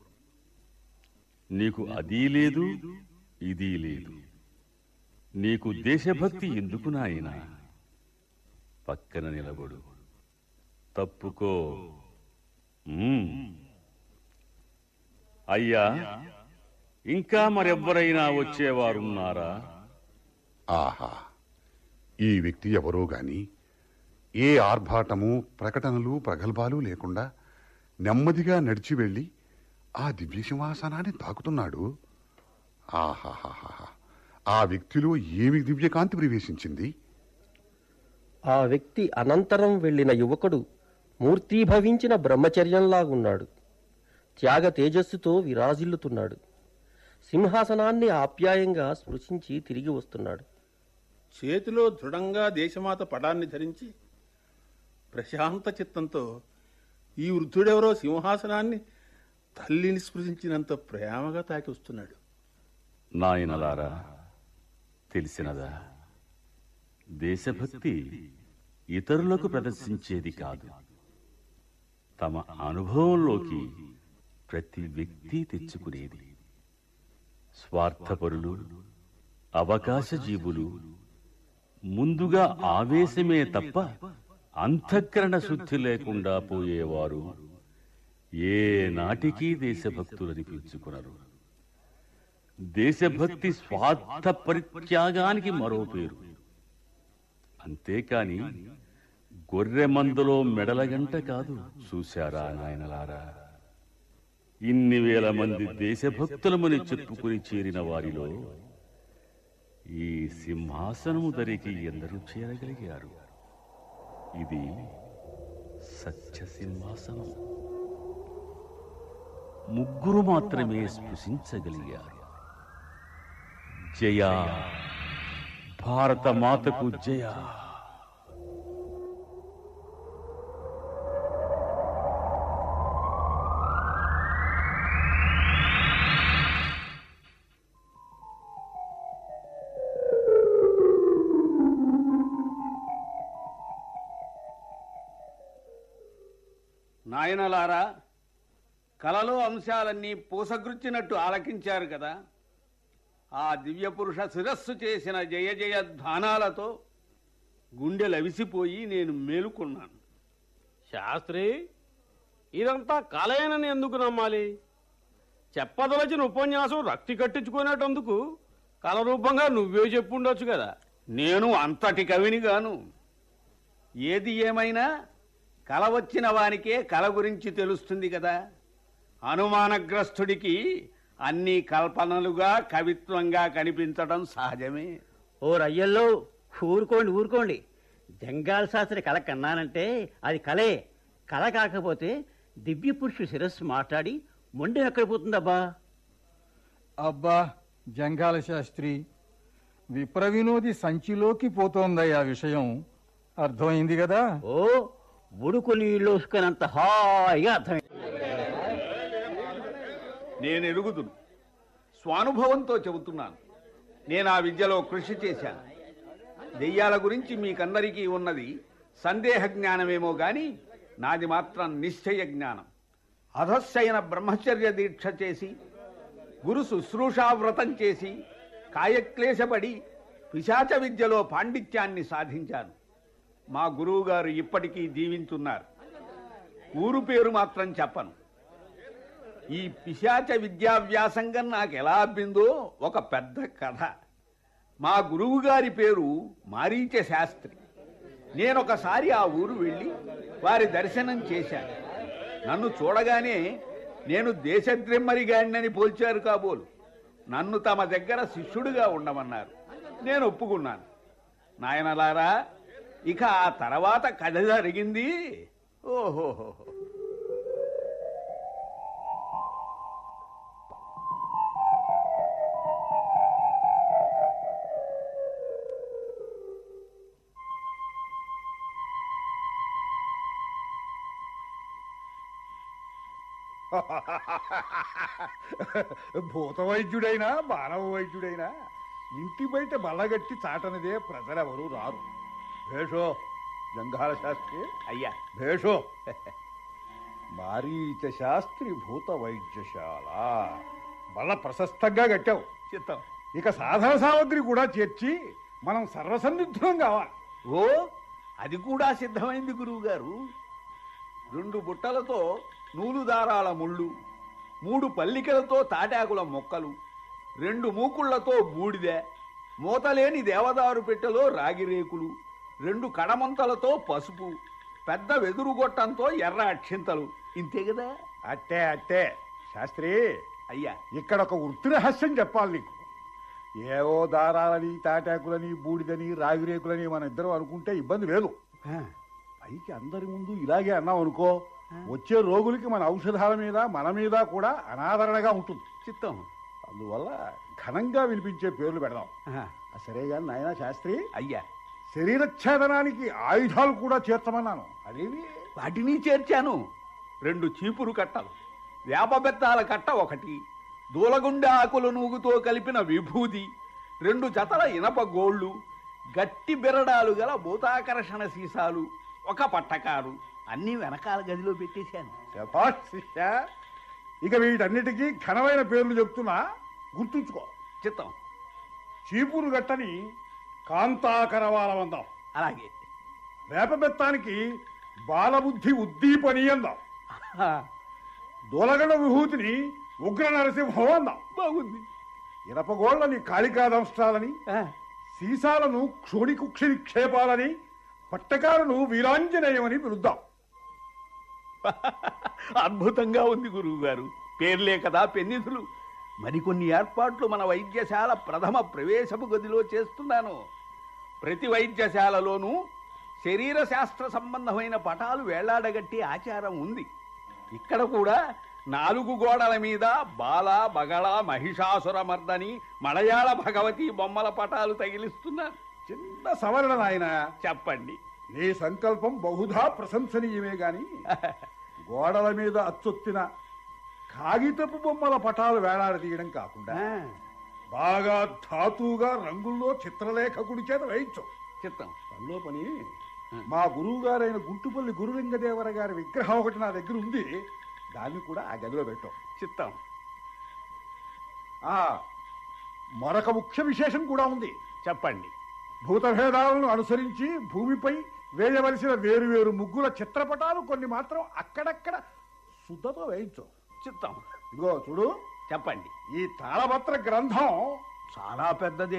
నీకు అది లేదు ఇది లేదు నీకు దేశభక్తి ఎందుకు నాయనా పక్కన నిలబడు తప్పుకో మ్మ్. అయ్యా ఇంకా మరెవ్వరైనా వచ్చేవారున్నారా ఆహా ఈ వ్యక్తి ఎవరో గాని ఏ ఆర్భాటము ప్రకటనలు ప్రగల్భాలు లేకుండా నెమ్మదిగా నడిచి వెళ్ళి ఆ దివ్య సింహాసనాన్ని తాకుతున్నాడు ఆహాహాహా ఆ వ్యక్తిలో ఏమి దివ్యకాంతి ప్రవేశించింది ఆ వ్యక్తి అనంతరం వెళ్ళిన యువకుడు మూర్తీభవించిన బ్రహ్మచర్యంలాగున్నాడు త్యాగ తేజస్సుతో విరాజిల్లుతున్నాడు సింహాసనాన్ని ఆప్యాయంగా స్పృశించి తిరిగి వస్తున్నాడు చేతిలో దృఢంగా దేశమాత పటాన్ని ధరించి ప్రశాంత చిత్తంతో ఈ వృద్ధుడెవరో సింహాసనాన్ని తల్లిని స్పృశించినంత ప్రేమగా తాకి వస్తున్నాడు నాయనలారా తెలిసినదా దేశభక్తి ఇతరులకు ప్రదర్శించేది కాదు తమ అనుభవంలోకి ప్రతి వ్యక్తి తెచ్చుకునేది స్వార్థపరులు అవకాశ జీవులు ముందుగా ఆవేశమే తప్ప అంతఃకరణ శుద్ధి లేకుండా పోయేవారు ఏ నాటికి దేశభక్తులనిపించుకునరు దేశభక్తి స్వార్థ పరిత్యాగానికి మరో పేరు అంతేకాని గొర్రె మందులో మెడల గంట కాదు చూశారా నాయనలారా ఇన్ని వేల మంది దేశభక్తులమని చెప్పుకుని చేరిన వారిలో ఈ సింహాసనము ధరికి ఎందరూ చేరగలిగారు ఇది సత్య సింహాసనం ముగ్గురు మాత్రమే స్పృశించగలిగారు జయ భారత మాతకు జయ నాయనలారా కలలో అంశాలన్నీ పూసగుచ్చినట్టు ఆలకించారు కదా ఆ దివ్య పురుష శిరస్సు చేసిన జయ జయ ధ్వానాలతో గుండె లవిసిపోయి నేను మేలుకున్నాను శాస్త్రి ఇదంతా కలయనని ఎందుకు నమ్మాలి చెప్పదలచిన ఉపన్యాసం రక్తి కట్టించుకునేటందుకు కల రూపంగా నువ్వే చెప్పుండొచ్చు కదా నేను అంతటి కవిని గాను ఏది ఏమైనా కల వచ్చిన వానికే కల గురించి తెలుస్తుంది కదా అనుమానగ్రస్తుడికి అన్ని కల్పనలుగా కవిత్వంగా కనిపించడం సహజమే ఓ రయ్యల్లో ఊరుకోండి ఊరుకోండి జంగాల శాస్త్రి కళ కన్నానంటే అది కలే కళ కాకపోతే దివ్య పురుషుడు శిరస్సు మాట్లాడి మొండెం ఎక్కడ పోతుందబ్బా అబ్బా జంగాల శాస్త్రి విప్రవినోది సంచిలోకి పోతోందయ్యా విషయం అర్థమైంది కదా ఓ ఉడుకు నీళ్ళు వసుకున్నంత హాయిగా అర్థమైంది నేను ఎరుగుదును స్వానుభవంతో చెబుతున్నాను నేను ఆ విద్యలో కృషి చేశాను దెయ్యాల గురించి మీకందరికీ ఉన్నది సందేహ జ్ఞానమేమో గాని నాది మాత్రం నిశ్చయ జ్ఞానం అధశ్చయన బ్రహ్మచర్య దీక్ష చేసి గురు శుశ్రూషావ్రతం చేసి కాయక్లేశపడి పిశాచ విద్యలో పాండిత్యాన్ని సాధించాను మా గురువుగారు ఇప్పటికీ జీవించున్నారు ఊరు పేరు మాత్రం చెప్పను ఈ పిశాచ విద్యావ్యాసంగం నాకు ఎలా అబ్బిందో ఒక పెద్ద కథ మా గురువు గారి పేరు మారీచ శాస్త్రి నేనొకసారి ఆ ఊరు వెళ్ళి వారి దర్శనం చేశాను నన్ను చూడగానే నేను దేశద్రిమ్మరిగాడినని పోల్చారు కాబోలు నన్ను తమ దగ్గర శిష్యుడిగా ఉండమన్నారు నేను ఒప్పుకున్నాను నాయనలారా ఇక ఆ తర్వాత కథ జరిగింది ఓహోహో భూత వైద్యుడైనా మానవ వైద్యుడైనా ఇంటి బయట బల్లగట్టి చాటనిదే ప్రజలెవరూ రారు భేషో జంగాల శాస్త్రి అయ్యా భేషో మారీచ శాస్త్రి భూత వైద్యశాల బల్ల ప్రశస్తంగా కట్టావు చిత్తం ఇక సాధన సామగ్రి కూడా చేర్చి మనం సర్వసన్నిధులం కావాలి ఓ అది కూడా సిద్ధమైంది గురువుగారు రెండు బుట్టలతో నూలు దారాల ముళ్ళు మూడు పల్లికలతో తాటాకుల మొక్కలు రెండు మూకుళ్లతో బూడిద మూతలేని దేవదారు పెట్టెలో రాగి రేకులు రెండు కడమంతలతో పసుపు పెద్ద వెదురు గొట్టంతో ఎర్ర అక్షింతలు ఇంతే కదా అట్టే అట్టే శాస్త్రి అయ్యా ఇక్కడ ఒక వృత్తి రహస్యం చెప్పాలి నీకు ఏవో దారాలని తాటాకులని బూడిదని రాగిరేకులని మన ఇద్దరం అనుకుంటే ఇబ్బంది లేదు పైకి అందరి ముందు ఇలాగే అన్నాం అనుకో వచ్చే రోగులకి మన ఔషధాల మీద మన మీద కూడా అనాదరణగా ఉంటుంది చిత్తం అందువల్ల ఘనంగా వినిపించే పేర్లు పెడదాం ఆ సరే కానీ నాయన శాస్త్రి అయ్యా శరీరఛేదనానికి ఆయుధాలు కూడా చేర్చమన్నాను అదేవి వాటిని చేర్చాను రెండు చీపురు కట్టలు వేప బెత్తాల కట్ట ఒకటి దూలగుండె ఆకుల నూగుతో కలిపిన విభూది రెండు జతల ఇనప గోళ్ళు గట్టి బిరడాలు గల భూతాకర్షణ సీసాలు ఒక పట్టకారు అన్నీ వెనకాల గదిలో పెట్టేశాను శభాష్ శిష్య ఇక వీటన్నిటికీ ఘనమైన పేర్లు చెప్తున్నా గుర్తుంచుకో చిత్తం చీపురు గట్టని కాంతాకరవాలం అందాం అలాగే వేప బెత్తానికి బాలబుద్ధి ఉద్దీపని అందాం దూలగడ విభూతిని ఉగ్ర నరసింహం అందాం బాగుంది ఇనపగోళ్ళని కాళికాదంష్టాలని సీసాలను క్షోణికుక్షి నిక్షేపాలని పట్టకాలను వీరాంజనేయమని పిలుద్దాం అద్భుతంగా ఉంది గురువు గారు పేర్లే కదా పెన్నిధులు మరికొన్ని ఏర్పాట్లు మన వైద్యశాల ప్రథమ ప్రవేశపు గదిలో చేస్తున్నాను ప్రతి వైద్యశాలలోనూ శరీర శాస్త్ర సంబంధమైన పటాలు వేలాడగట్టే ఆచారం ఉంది ఇక్కడ కూడా నాలుగు గోడల మీద బాల బగళ మహిషాసుర మర్దని మలయాళ భగవతి బొమ్మల పటాలు తగిలిస్తున్నాను చిన్న సవరణ నాయన చెప్పండి నీ సంకల్పం బహుధా ప్రశంసనీయమే గాని గోడల మీద అచ్చొత్తిన కాగితపు బొమ్మల పటాలు వేలాడదీయడం కాకుండా బాగా ధాతువుగా రంగుల్లో చిత్రలేఖకుడి చేత వేయించు చిత్తం పనిలో పని మా గురువు గారైన గుంటుపల్లి గురులింగదేవర గారి విగ్రహం ఒకటి నా దగ్గర ఉంది దాన్ని కూడా ఆ గదిలో పెట్టాం చిత్తం ఆ మరొక ముఖ్య విశేషం కూడా ఉంది చెప్పండి భూతభేదాలను అనుసరించి భూమిపై వేయవలసిన వేరు వేరు ముగ్గుల చిత్రపటాలు కొన్ని మాత్రం అక్కడక్కడ శుద్ధతో వేయించు చిత్తం ఇదిగో చూడు చెప్పండి ఈ తాళపత్ర గ్రంథం చాలా పెద్దది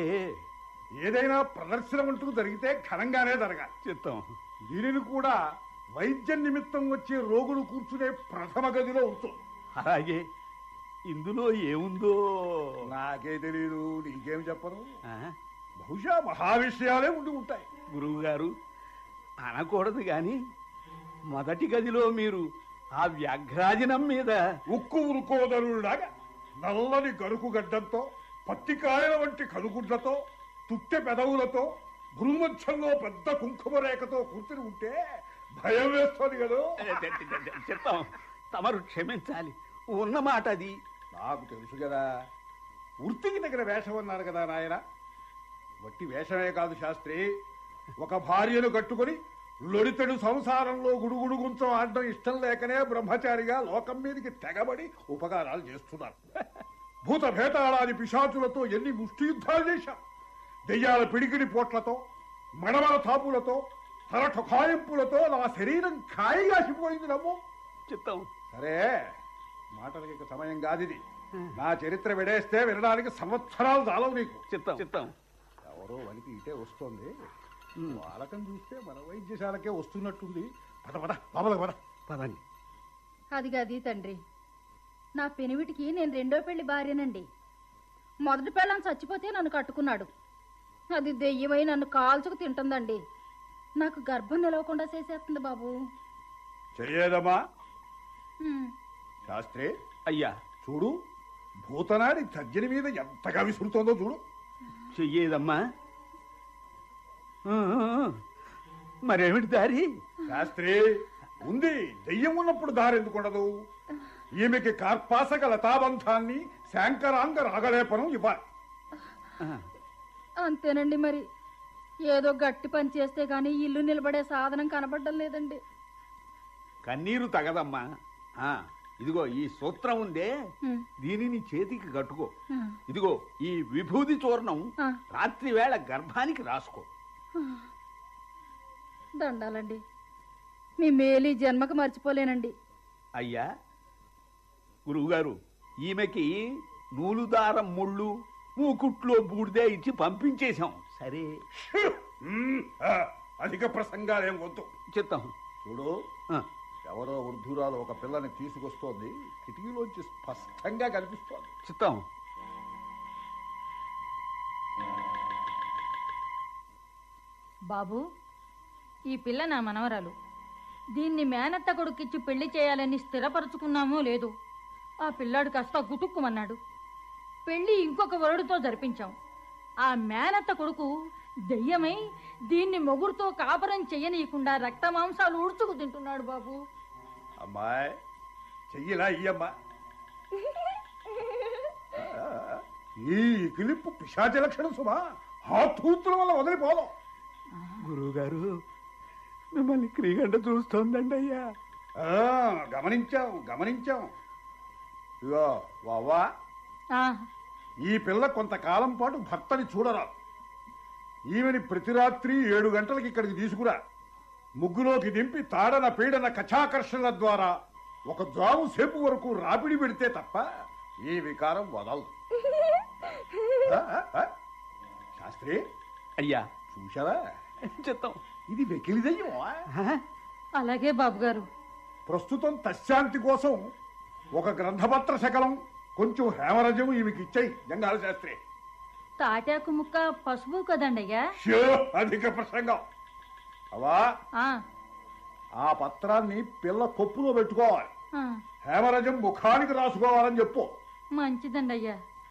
ఏదైనా ప్రదర్శన అంటూ జరిగితే ఘనంగానే జరగాలి చిత్తం దీనిని కూడా వైద్య నిమిత్తం వచ్చే రోగులు కూర్చునే ప్రథమ గదిలో ఉంచు అలాగే ఇందులో ఏముందో నాకే తెలియదు నీకేం చెప్పను బహుశా మహావిషయాలే ఉండి ఉంటాయి గురువు గారు అనకూడదు గాని మొదటి గదిలో మీరు ఆ వ్యాఘ్రాజనం మీద ఉక్కు ఉరుకోదరులాగా నల్లని గరుకు గడ్డంతో పత్తికాయల వంటి కనుగుడ్లతో తుట్టె పెదవులతో భూమధ్యంలో పెద్ద కుంకుమ రేఖతో కూర్చుని ఉంటే భయం వేస్తుంది కదా చిత్తం తమరు క్షమించాలి ఉన్న మాట అది నాకు తెలుసు కదా వృత్తికి దగ్గర వేషం అన్నారు కదా నాయన వట్టి వేషమే కాదు శాస్త్రి ఒక భార్యను కట్టుకొని లొడితడు సంసారంలో గుడుగుడు గుంచం ఆడడం ఇష్టం లేకనే బ్రహ్మచారిగా లోకం మీదకి తెగబడి ఉపకారాలు చేస్తున్నారు భూత భేతాళాది పిశాచులతో ఎన్ని ముష్టి యుద్ధాలు చేశా దెయ్యాల పిడికిడి పోట్లతో మడమల తాపులతో తల ఠొకాయింపులతో నా శరీరం కాయగాసిపోయింది నమ్ము చిత్తం సరే మాటలకి ఇక సమయం కాదిది నా చరిత్ర విడేస్తే వినడానికి సంవత్సరాలు చాలవు నీకు చిత్తం చిత్తం ఎవరో వనికి ఇటే వస్తోంది వాళ్ళకం చూస్తే మన వైద్యశాలకే వస్తున్నట్టుంది పద పద లోపలికి పద పదండి అది గది తండ్రి నా పెనివిటికి నేను రెండో పెళ్లి భార్యనండి మొదటి పెళ్ళం చచ్చిపోతే నన్ను కట్టుకున్నాడు అది దెయ్యమై నన్ను కాల్చుకు తింటుందండి నాకు గర్భం నిలవకుండా చేసేస్తుంది బాబు చెయ్యేదమ్మా ఉమ్. శాస్త్రి అయ్యా చూడు భూతనాడి తర్జని మీద ఎంతగా విసురుతోందో చూడు చెయ్యేదమ్మా ఆ, ఆ, మరేమిటి దారి శాస్త్రి ఉంది దెయ్యం ఉన్నప్పుడు దారి ఎందుకుండదు ఈమెకి కార్పాసక లతాబంధాన్ని శాంకరాంగ రాగలేపనం ఇవ్వాలి అంతేనండి మరి ఏదో గట్టి పని చేస్తే గానీ ఇల్లు నిలబడే సాధనం కనబడడం లేదండి కన్నీరు తగదమ్మా ఆ, ఇదిగో ఈ సూత్రం ఉందే ఉమ్. దీనిని చేతికి కట్టుకో ఆ. ఇదిగో ఈ విభూది చూర్ణం ఆ. రాత్రి వేళ గర్భానికి రాసుకో దండాలండి మీ మేలు ఈ జన్మకు మర్చిపోలేనండి అయ్యా గురువుగారు ఈమెకి నూలు దారం ముళ్ళు మూకుట్లో బూడిదే ఇచ్చి పంపించేశాం సరే మ్మ్, ఆ, అధిక ప్రసంగాలేం వద్దు చిత్తం చూడు ఎవరో వృద్ధురాలు ఒక పిల్లని తీసుకొస్తోంది కిటికీలోంచి స్పష్టంగా కనిపిస్తోంది చిత్తం బాబు ఈ పిల్ల నా మనవరాలు దీన్ని మేనత్త కొడుకిచ్చి పెళ్లి చేయాలని స్థిరపరచుకున్నామో లేదు ఆ పిల్లాడు కాస్త గుటుక్కుమన్నాడు పెళ్లి ఇంకొక వరుడితో జరిపించాం ఆ మేనత్త కొడుకు దెయ్యమై దీన్ని మొగుడుతో కాపరం చెయ్యనీయకుండా రక్త మాంసాలు ఊడ్చుకు తింటున్నాడు బాబు అమ్మాయి చెయ్యిలా ఇయ్యమ్మా ఆ, ఈ కిలిప్పు పిశాచ లక్షణం సుమా హాతూతుల వల్ల వదిలిపోదాం గురువుగారు మిమ్మల్ని క్రీగంట చూస్తోందండి అయ్యా ఆ, గమనించాం గమనించాం ఇగో వావా ఆ, ఈ పిల్ల కొంతకాలం పాటు భర్తని చూడరాదు ఈమెని ప్రతి రాత్రి ఏడు గంటలకి ఇక్కడికి తీసుకురా ముగ్గులోకి దింపి తాడన పీడన కచాకర్షణల ద్వారా ఒక జాము సేపు వరకు రాపిడి పెడితే తప్ప ఈ వికారం వదలదు ఆ, ఆ, ఆ. శాస్త్రి అయ్యా చూశావా చిత్తం ఇది వెకిలి దయ్యం అలాగే బాబు గారు ప్రస్తుతం తశ్శాంతి కోసం ఒక గ్రంథపత్ర శకలం కొంచెం హేమరజం ఈమెకి ఇచ్చాయి జంగాల శాస్త్రి తాటాకు ముక్క పసుపు కదండయ్యా షో అధిక ప్రసంగం అవా ఆ, ఆ పత్రాన్ని పిల్ల కొప్పులో పెట్టుకోవాలి ఆ, హేమరజం ముఖానికి రాసుకోవాలని చెప్పు మంచిదండయ్యా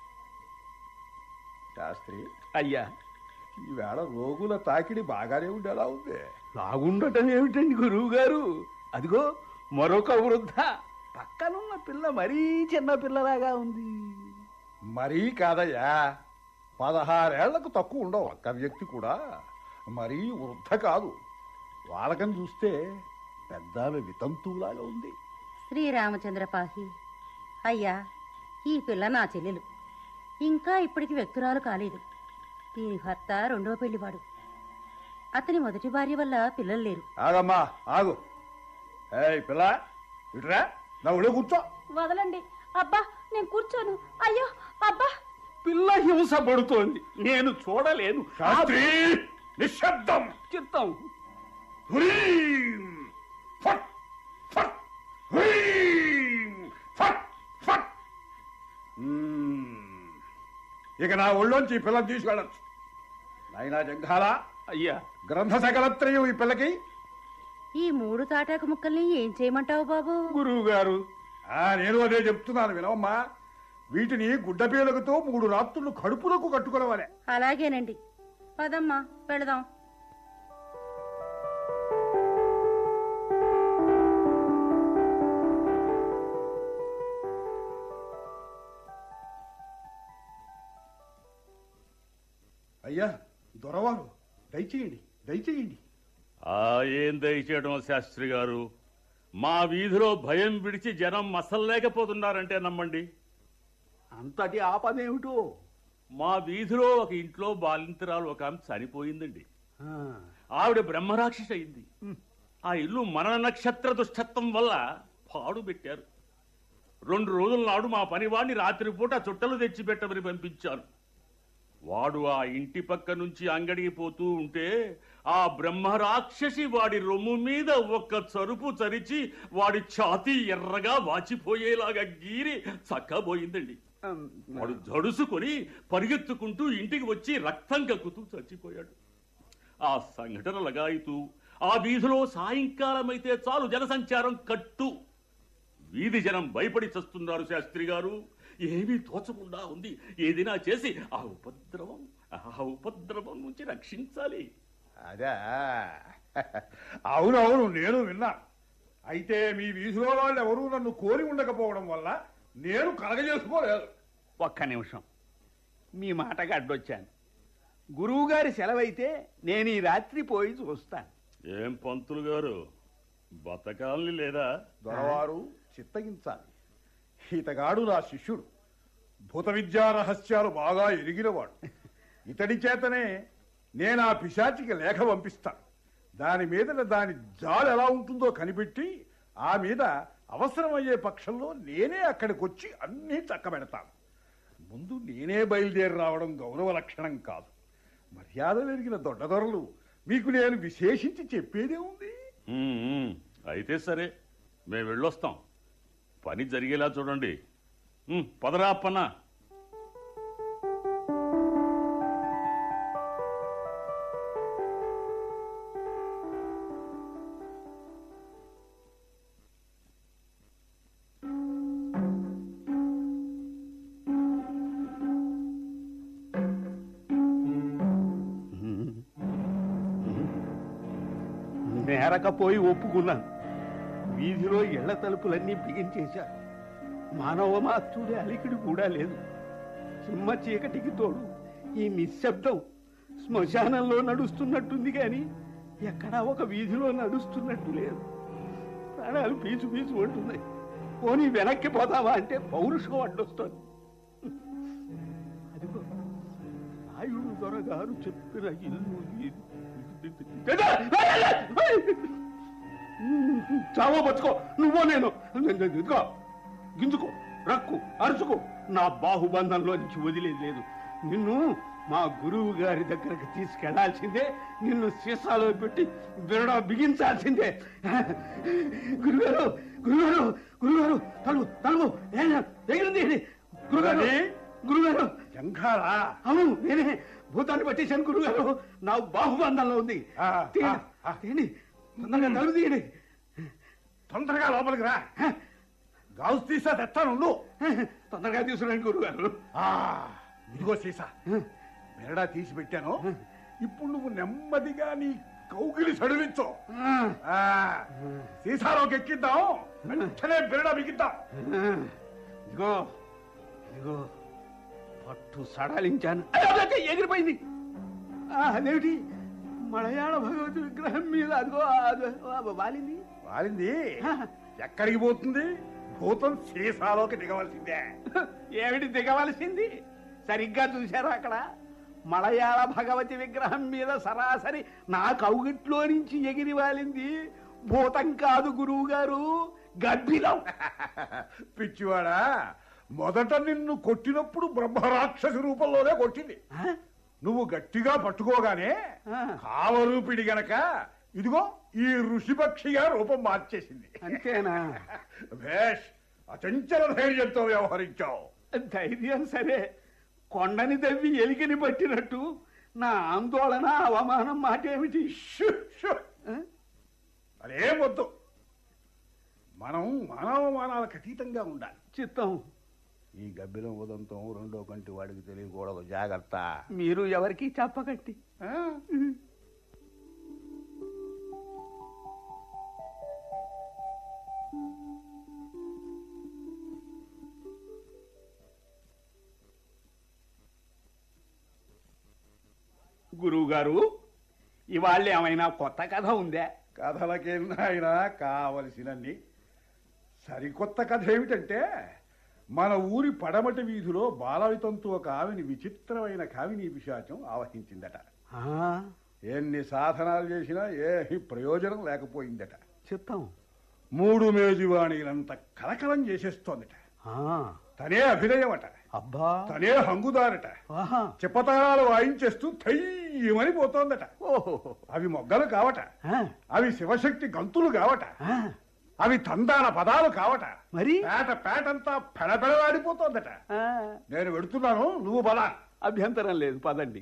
శాస్త్రి అయ్యా ఈవేళ రోగుల తాకిడి బాగానే ఉండేలా ఉంది లాగుండటం ఏమిటండి గురువు గారు అదిగో మరొక వృద్ధ పక్కనున్న పిల్ల మరీ చిన్న పిల్లలాగా ఉంది మరీ కాదయ్యా పదహారేళ్లకు తక్కువ ఉండవు ఒక్క వ్యక్తి కూడా మరీ వృద్ధ కాదు వాళ్ళకని చూస్తే పెద్దామె వితంతువులాగా ఉంది శ్రీరామచంద్ర పాహి అయ్యా ఈ పిల్ల నా చెల్లెలు ఇంకా ఇప్పటికి వ్యక్తురాలు కాలేదు దీని భర్త రెండో పెళ్లివాడు అతని మొదటి భార్య వల్ల పిల్లలు లేరు ఆగమ్మా ఆగు ఏయ్ పిల్ల ఇటురా నా ఒళ్ళో కూర్చో వదలండి అబ్బా నేను కూర్చోను అయ్యో అబ్బా పిల్ల హింస పడుతోంది నేను చూడలేను శాస్త్రి నిశ్శబ్దం చిత్తం హ్రీం! ఫట్! ఫట్! హ్రీం! ఫట్! ఫట్! మ్మ్. ఇక నా ఒళ్ళోంచి ఈ పిల్లని తీసుకెళ్ళచ్చు నాయనా జంఘాల అయ్యా గ్రంథ సకలత్రయం ఈ పిల్లకి ఈ మూడు తాటాకు ముక్కల్ని ఏం చేయమంటావు బాబు గురువు గారు ఆ, నేను అదే చెప్తున్నాను వినవమ్మా వీటిని గుడ్డపీలకతో మూడు రాత్రులు కడుపులకు కట్టుకోవాలి అలాగేనండి పదమ్మా వెళదాం అయ్యా దొరవారు దయచేయండి దయచేయండి ఆ ఏం దయచేయడం శాస్త్రి గారు మా వీధిలో భయం విడిచి జనం మసల్లేకపోతున్నారంటే నమ్మండి అంతటి ఆపదేమిటో మా వీధిలో ఒక ఇంట్లో బాలింతరాలు ఒక ఆమె చనిపోయిందండి ఆవిడ బ్రహ్మరాక్షసి అయింది ఆ ఇల్లు మన నక్షత్ర దుష్టత్వం వల్ల పాడు పెట్టారు రెండు రోజుల నాడు మా పనివాడిని రాత్రిపూట చుట్టలు తెచ్చిపెట్టమని పంపించాను వాడు ఆ ఇంటి పక్క నుంచి అంగడికి పోతూ ఉంటే ఆ బ్రహ్మరాక్షసి వాడి రొమ్ము మీద ఒక్క చరుపు చరిచి వాడి ఛాతీ ఎర్రగా వాచిపోయేలాగా గీరి చక్కబోయిందండి వాడు జడుసుకొని పరిగెత్తుకుంటూ ఇంటికి వచ్చి రక్తం కక్కుతూ చచ్చిపోయాడు ఆ సంఘటన లగాయితూ ఆ వీధిలో సాయంకాలం అయితే చాలు జనసంచారం కట్టు వీధి జనం భయపడి చస్తున్నారు శాస్త్రి గారు ఏమీ తోచకుండా ఉంది ఏదైనా చేసి ఆ ఉపద్రవం ఆ ఉపద్రవం నుంచి రక్షించాలి అదే అవునవును నేను విన్నా అయితే మీ వీధిలో వాళ్ళు ఎవరూ నన్ను కోరి ఉండకపోవడం వల్ల నేను కలగజేసుకోలేదు ఒక్క నిమిషం మీ మాటగా అడ్డొచ్చాను గురువుగారి సెలవైతే నేను ఈ రాత్రి పోయి చూస్తాను ఏం పంతులు గారు బతకాలని లేదా దొరవారు చిత్తగించాలి ఇతగాడు నా శిష్యుడు భూత విద్యా రహస్యాలు బాగా ఎరిగినవాడు ఇతడి చేతనే నేను ఆ పిశాచికి లేఖ పంపిస్తాను దాని మీద దాని జాలు ఎలా ఉంటుందో కనిపెట్టి ఆ మీద అవసరమయ్యే పక్షంలో నేనే అక్కడికి వచ్చి అన్నీ చక్కబెడతాను ముందు నేనే బయలుదేరి రావడం గౌరవ లక్షణం కాదు మర్యాద పెరిగిన దొడ్డదొరలు మీకు నేను విశేషించి చెప్పేదే ఉంది ఉమ్, ఉమ్. అయితే సరే మేము వెళ్ళొస్తాం పని జరిగేలా చూడండి ఉమ్, పదరా అప్పన్న మేరకపోయి ఒప్పుకున్నాను వీధిలో ఇళ్ల తలుపులన్నీ బిగించేశారు మానవ మాత్రుడి అలికిడి కూడా లేదు సింహ చీకటికి తోడు ఈ నిశ్శబ్దం శ్మశానంలో నడుస్తున్నట్టుంది కానీ ఎక్కడా ఒక వీధిలో నడుస్తున్నట్టు లేదు ప్రాణాలు పీచు పీచు ఉంటున్నాయి పోనీ వెనక్కి పోతావా అంటే పౌరుషం అడ్డొస్తోంది అదిగో రాయుడు దొరగారు చెప్పిన ఇల్లు ఇది. చావో బతుకో నువ్వో నేను ఇదిగో గింజుకో రక్కు అరుచుకో నా బాహుబంధంలో నుంచి వదిలేదు లేదు నిన్ను మా గురువు గారి దగ్గరకు తీసుకెళ్లాల్సిందే నిన్ను సీసాలో పెట్టి బిరడ బిగించాల్సిందే గురుగారు గురుగారు గురుగారు తలుపు తలుపు ఎగిరింది గురుగారు గురుగారు జంఘాలా అవును నేనే భూతాన్ని పట్టేశాను గురుగారు నా బాహుబంధంలో ఉంది తీయండి, తీయండి తొందరగా తలుపు తీయండి తొందరగా లోపలికి రా గాజు తీసా తెస్తాను ఉండు. తొందరగా తీసుకురండి గురుగారు ఆ, ఇదిగో సీసా మెరడా తీసి పెట్టాను ఇప్పుడు నువ్వు నెమ్మదిగా నీ కౌగిలి సడిలించు ఆ, సీసాలోకి ఎక్కిద్దాం వెంటనే బెరడా బిగిద్దాం ఇదిగో ఇదిగో పట్టు సడలించాను అయ్యో, అయ్యో, ఎగిరిపోయింది ఆ, అదేమిటి మలయాళ భగవతి విగ్రహం మీద అదిగో అదో వాలింది వాలింది ఎక్కడికి పోతుంది భూతం సీసాలోకి దిగవలసిందే ఏమిటి దిగవలసింది సరిగ్గా చూశారా అక్కడ మలయాళ భగవతి విగ్రహం మీద సరాసరి నా కౌగిట్లో నుంచి ఎగిరి వాలింది భూతం కాదు గురువు గారు గర్భిలం పిచ్చివాడా మొదట నిన్ను కొట్టినప్పుడు బ్రహ్మరాక్షసి రూపంలోనే కొట్టింది నువ్వు గట్టిగా పట్టుకోగానే కావరూపిడి గనక ఇదిగో ఈ ఋషిపక్షిగా రూపం మార్చేసింది అంతేనా భేష్ అచంచల ధైర్యంతో వ్యవహరించావు ధైర్యం సరే కొండని తవ్వి ఎలికని పట్టినట్టు నా ఆందోళన అవమానం మాట ఏమిటి షు, షు. అదేం వద్దు మనం మానవమానాలకు అతీతంగా ఉండాలి చిత్తం ఈ గబ్బిలం ఉదంతం రెండో కంటి వాడికి తెలియకూడదు జాగ్రత్త మీరు ఎవరికి చెప్పకండి గురువు గారు ఇవాళ ఏమైనా కొత్త కథ ఉందా కథలకేనాయన కావలసినన్ని సరికొత్త కథ ఏమిటంటే మన ఊరి పడమటి వీధిలో బాలవితంతో ఒక ఆమెని విచిత్రమైన కామిని పిశాచం ఆవహించిందట ఎన్ని సాధనాలు చేసినా ఏ ప్రయోజనం లేకపోయిందట చిత్తం మూడు మేజువాణిలంత కలకలం చేసేస్తోందట తనే అభినయమట అబ్బా తనే హంగుదారట చిప్పతారాలు వాయించేస్తూ తయ్యమని పోతోందట అవి మొగ్గలు కావట అవి శివశక్తి గంతులు కావట అవి తందాన పదాలు కావట మరి పేట పేటంతా పెడపెడలాడిపోతోందట నేను వెడుతున్నాను నువ్వు బలా అభ్యంతరం లేదు పదండి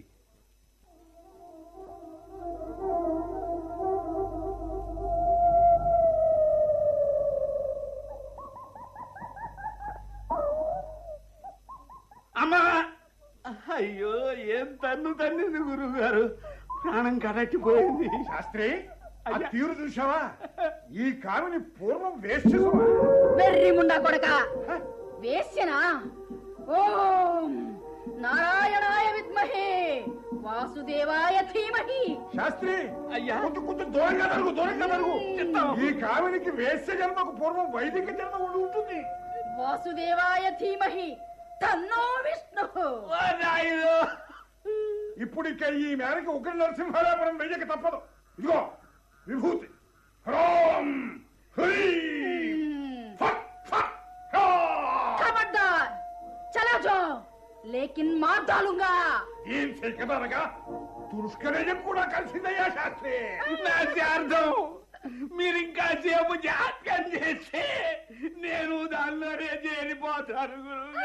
అమ్మా అయ్యో ఏం తన్ను తన్నింది గురువు గారు ప్రాణం కరట్టిపోయింది శాస్త్రి ఆ తీరు చూసావా ఈ కామిని పూర్వం వేస్ట్ వెర్రి ముండా కొడక వేశ్యనా ఓం నారాయణాయ విద్మహే వాసుదేవాయ ధీమహి శాస్త్రి అయ్యా కొంచెం కొంచెం దూరంగా నరుగు దూరంగా నరుగు ఈ కామినికి వేశ్య జన్మకు పూర్వం వైదిక జన్మ ఉండి ఉంటుంది వాసుదేవాయ ధీమహి తన్నో విష్ణు ఇప్పుడు ఇక ఈ మేరకు ఉగ్ర నరసింహారాపురం వెయ్యక తప్పదు ఇదిగో విభూతి హ్రోం హ్రీం ఫట్ ఫట్ హ్రా. ఖబర్దార్ చలా జో లేకిన్ మార్ దాలుంగా ఏం చేయకదనగా తురుష్కరేజం కూడా కలిసిందయ్యా శాస్త్రి అర్థం మీరు ఇంకా సేపు జాతకం చేస్తే నేను దానిలోనే చేరిపోతాను గురువు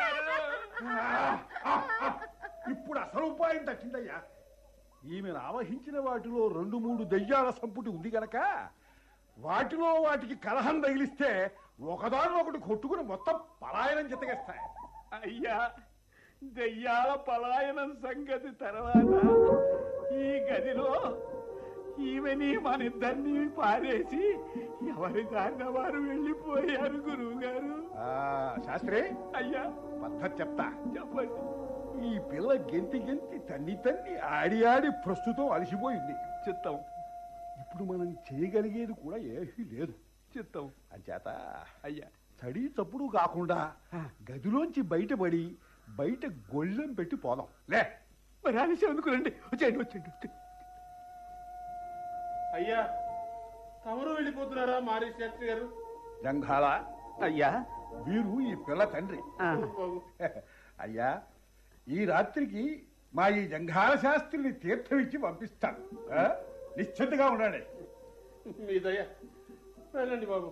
ఇప్పుడు అసలు ఉపాయం తట్టిందయ్యా ఈమెను ఆవహించిన వాటిలో రెండు మూడు దెయ్యాల సంపుటి ఉంది గనక వాటిలో వాటికి కలహం తగిలిస్తే ఒకదానొకటి కొట్టుకుని మొత్తం పలాయనం చిత్తగేస్తాయి అయ్యా దెయ్యాల పలాయనం సంగతి తర్వాత ఈ గదిలో ఈమెని మనిద్దరిని పారేసి ఎవరి దారిన వారు వెళ్ళిపోయారు గురువు గారు ఆ, శాస్త్రి అయ్యా పద్ధతి చెప్తా చెప్పండి ఈ పిల్ల గెంతి గెంతి తన్ని తన్ని ఆడి ఆడి ప్రస్తుతం అలసిపోయింది చిత్తం ఇప్పుడు మనం చేయగలిగేది కూడా ఏమీ లేదు చిత్తం అంచేత అయ్యా తడి చప్పుడు కాకుండా గదిలోంచి బయటపడి బయట గొళ్ళెం పెట్టి పోదాం లే మరి ఆలస్యం ఎందుకురండి వచ్చేయండి వచ్చేయండి వచ్చేయండి. అయ్యా తమరు వెళ్ళిపోతున్నారా మారీ శాస్త్రి గారు జంఘాల అయ్యా వీరు ఈ పిల్ల తండ్రి అయ్యా ఈ రాత్రికి మా ఈ జంఘాల శాస్త్రిని తీర్థం ఇచ్చి పంపిస్తాను ఆ? నిశ్చింతగా ఉండండి మీ దయ వెళ్ళండి బాబు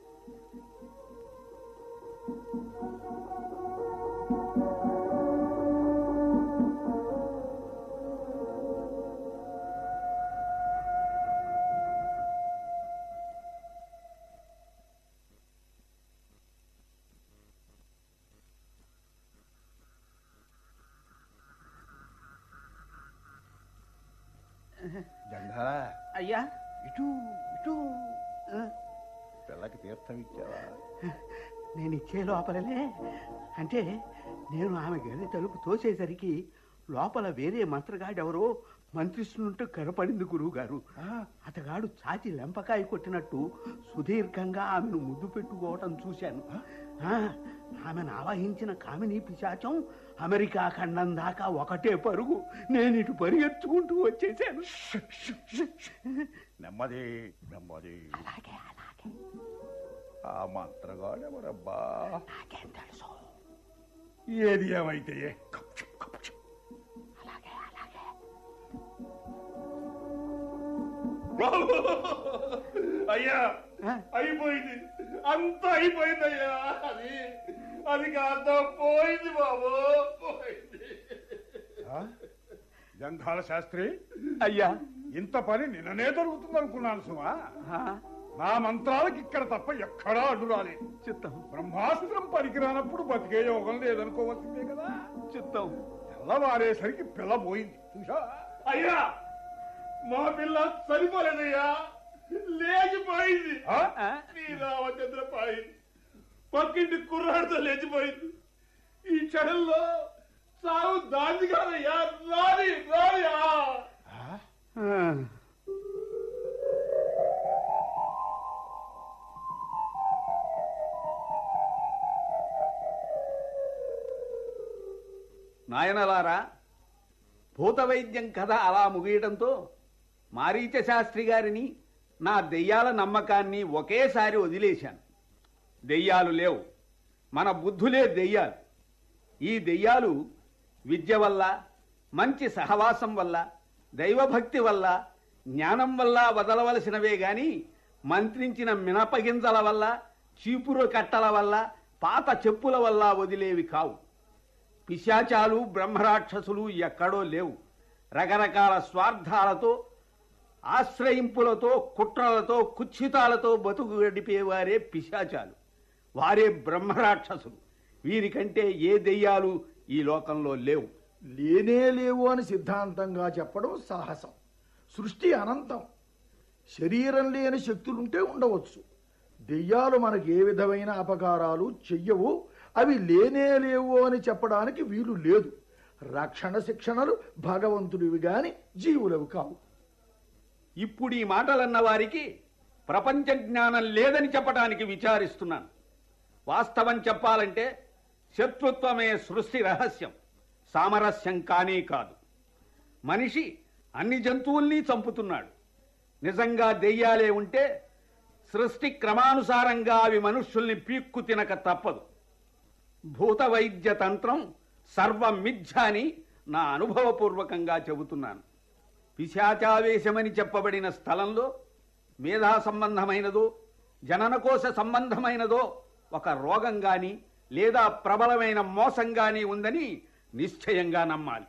జంఘాల అయ్యా ఇటు ఇటు ఆ, పిల్లకి తీర్థం ఇచ్చావా నేను ఇచ్చే లోపలనే అంటే నేను ఆమె గది తలుపు తోసేసరికి లోపల వేరే మంత్రగాడెవరో మంత్రిస్తున్నట్టు కనపడింది గురువు గారు అతగాడు చాచి లెంపకాయ కొట్టినట్టు సుదీర్ఘంగా ఆమెను ముద్దు పెట్టుకోవటం చూశాను ఆ, ఆమెను ఆవహించిన కామిని పిశాచం అమెరికా ఖండం దాకా ఒకటే పరుగు నేను ఇటు పరిగెత్తుకుంటూ వచ్చేసాను నెమ్మది నెమ్మది ఆ మంత్రగాడెవరబ్బా ఏది ఏమైతే ఏ. అయ్యా అయిపోయింది అంతా అయిపోయింది అయ్యా అది అది కాస్త పోయింది బాబు పోయింది ఆ? జంఘాల శాస్త్రి అయ్యా ఇంత పని నిన్ననే జరుగుతుంది అనుకున్నాను సుమా నా మంత్రాలకి ఇక్కడ తప్ప ఎక్కడా అడ్డు రాలేదు చిత్తం బ్రహ్మాస్త్రం పనికిరానప్పుడు బతికే యోగం లేదనుకోవాల్సిందే కదా చిత్తం తెల్లవారేసరికి పిల్ల పోయింది చూసా అయ్యా మా పిల్ల సరిపోలేదయ్యా లేచిపోయింది నీ రామచంద్ర పోయింది పక్కింటి కుర్రాడితో లేచిపోయింది ఈ క్షణంలో సాగు దాంది కాదయ్యా రాని రానియా నాయనలారా భూత వైద్యం కథ అలా ముగియడంతో మారీచ శాస్త్రి గారిని నా దెయ్యాల నమ్మకాన్ని ఒకేసారి వదిలేశాను దెయ్యాలు లేవు మన బుద్ధులే దెయ్యాలు ఈ దెయ్యాలు విద్య వల్ల మంచి సహవాసం వల్ల దైవభక్తి వల్ల జ్ఞానం వల్ల వదలవలసినవే గాని మంత్రించిన మినపగింజల వల్ల చీపురు కట్టల వల్ల పాత చెప్పుల వల్ల వదిలేవి కావు పిశాచాలు బ్రహ్మరాక్షసులు ఎక్కడో లేవు రకరకాల స్వార్థాలతో ఆశ్రయింపులతో కుట్రలతో కుచ్చితాలతో బతుకు గడిపేవారే పిశాచాలు వారే బ్రహ్మరాక్షసులు వీరికంటే ఏ దెయ్యాలు ఈ లోకంలో లేవు లేనే లేవు అని సిద్ధాంతంగా చెప్పడం సాహసం సృష్టి అనంతం శరీరం లేని శక్తులుంటే ఉండవచ్చు దెయ్యాలు మనకు ఏ విధమైన అపకారాలు చెయ్యవు అవి లేనే లేవు అని చెప్పడానికి వీలు లేదు రక్షణ శిక్షణలు భగవంతుడివి గాని జీవులవి కావు ఇప్పుడు ఈ మాటలన్న వారికి ప్రపంచ జ్ఞానం లేదని చెప్పడానికి విచారిస్తున్నాను వాస్తవం చెప్పాలంటే శత్రుత్వమే సృష్టి రహస్యం సామరస్యం కానే కాదు మనిషి అన్ని జంతువుల్ని చంపుతున్నాడు నిజంగా దెయ్యాలే ఉంటే సృష్టి క్రమానుసారంగా అవి మనుష్యుల్ని పీక్కు తినక తప్పదు భూత వైద్య తంత్రం సర్వం మిథ్య అని నా అనుభవపూర్వకంగా చెబుతున్నాను పిశాచావేశమని చెప్పబడిన స్థలంలో మేధా సంబంధమైనదో జననకోశ సంబంధమైనదో ఒక రోగం గాని లేదా ప్రబలమైన మోసం గాని ఉందని నిశ్చయంగా నమ్మాలి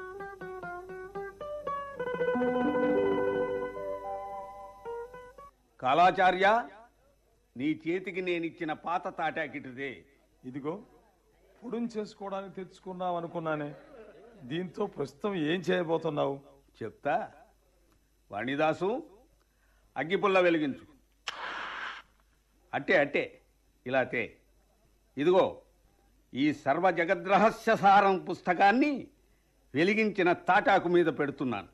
కాలాచార్య నీ చేతికి నేనిచ్చిన పాత తాటాకిటిదే ఇదిగో పొడుం చేసుకోవడానికి తెచ్చుకున్నావు అనుకున్నానే దీంతో ప్రస్తుతం ఏం చేయబోతున్నావు చెప్తా వాణిదాసు అగ్గిపుల్ల వెలిగించు అట్టే అట్టే ఇలా తే ఇదిగో ఈ సర్వ జగద్రహస్య సారం పుస్తకాన్ని వెలిగించిన తాటాకు మీద పెడుతున్నాను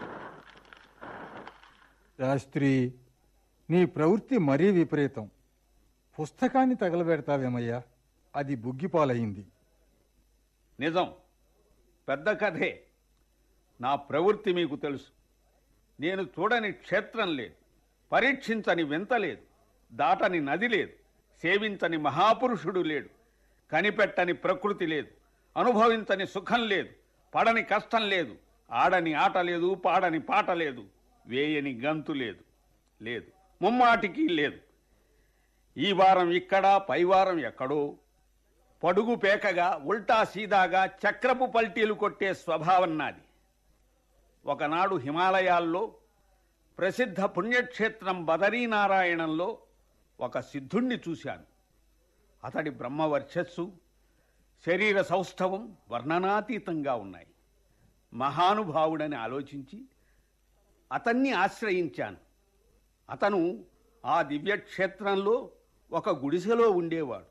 శాస్త్రి నీ ప్రవృత్తి మరీ విపరీతం పుస్తకాన్ని తగలబెడతావేమయ్యా అది బుగ్గిపాలయ్యింది నిజం పెద్ద కథే నా ప్రవృత్తి మీకు తెలుసు నేను చూడని క్షేత్రం లేదు పరీక్షించని వింత లేదు దాటని నది లేదు సేవించని మహాపురుషుడు లేడు కనిపెట్టని ప్రకృతి లేదు అనుభవించని సుఖం లేదు పడని కష్టం లేదు ఆడని ఆట లేదు పాడని పాట లేదు వేయని గంతు లేదు లేదు ముమ్మాటికి లేదు ఈ వారం ఇక్కడ పై వారం ఎక్కడో పడుగు పేకగా ఉల్టా సీదాగా చక్రపు పల్టీలు కొట్టే స్వభావం నాది ఒకనాడు హిమాలయాల్లో ప్రసిద్ధ పుణ్యక్షేత్రం బదరీనారాయణంలో ఒక సిద్ధుణ్ణి చూశాను అతడి బ్రహ్మవర్చస్సు శరీర సౌష్ఠవం వర్ణనాతీతంగా ఉన్నాయి మహానుభావుడని ఆలోచించి అతన్ని ఆశ్రయించాను అతను ఆ దివ్యక్షేత్రంలో ఒక గుడిసెలో ఉండేవాడు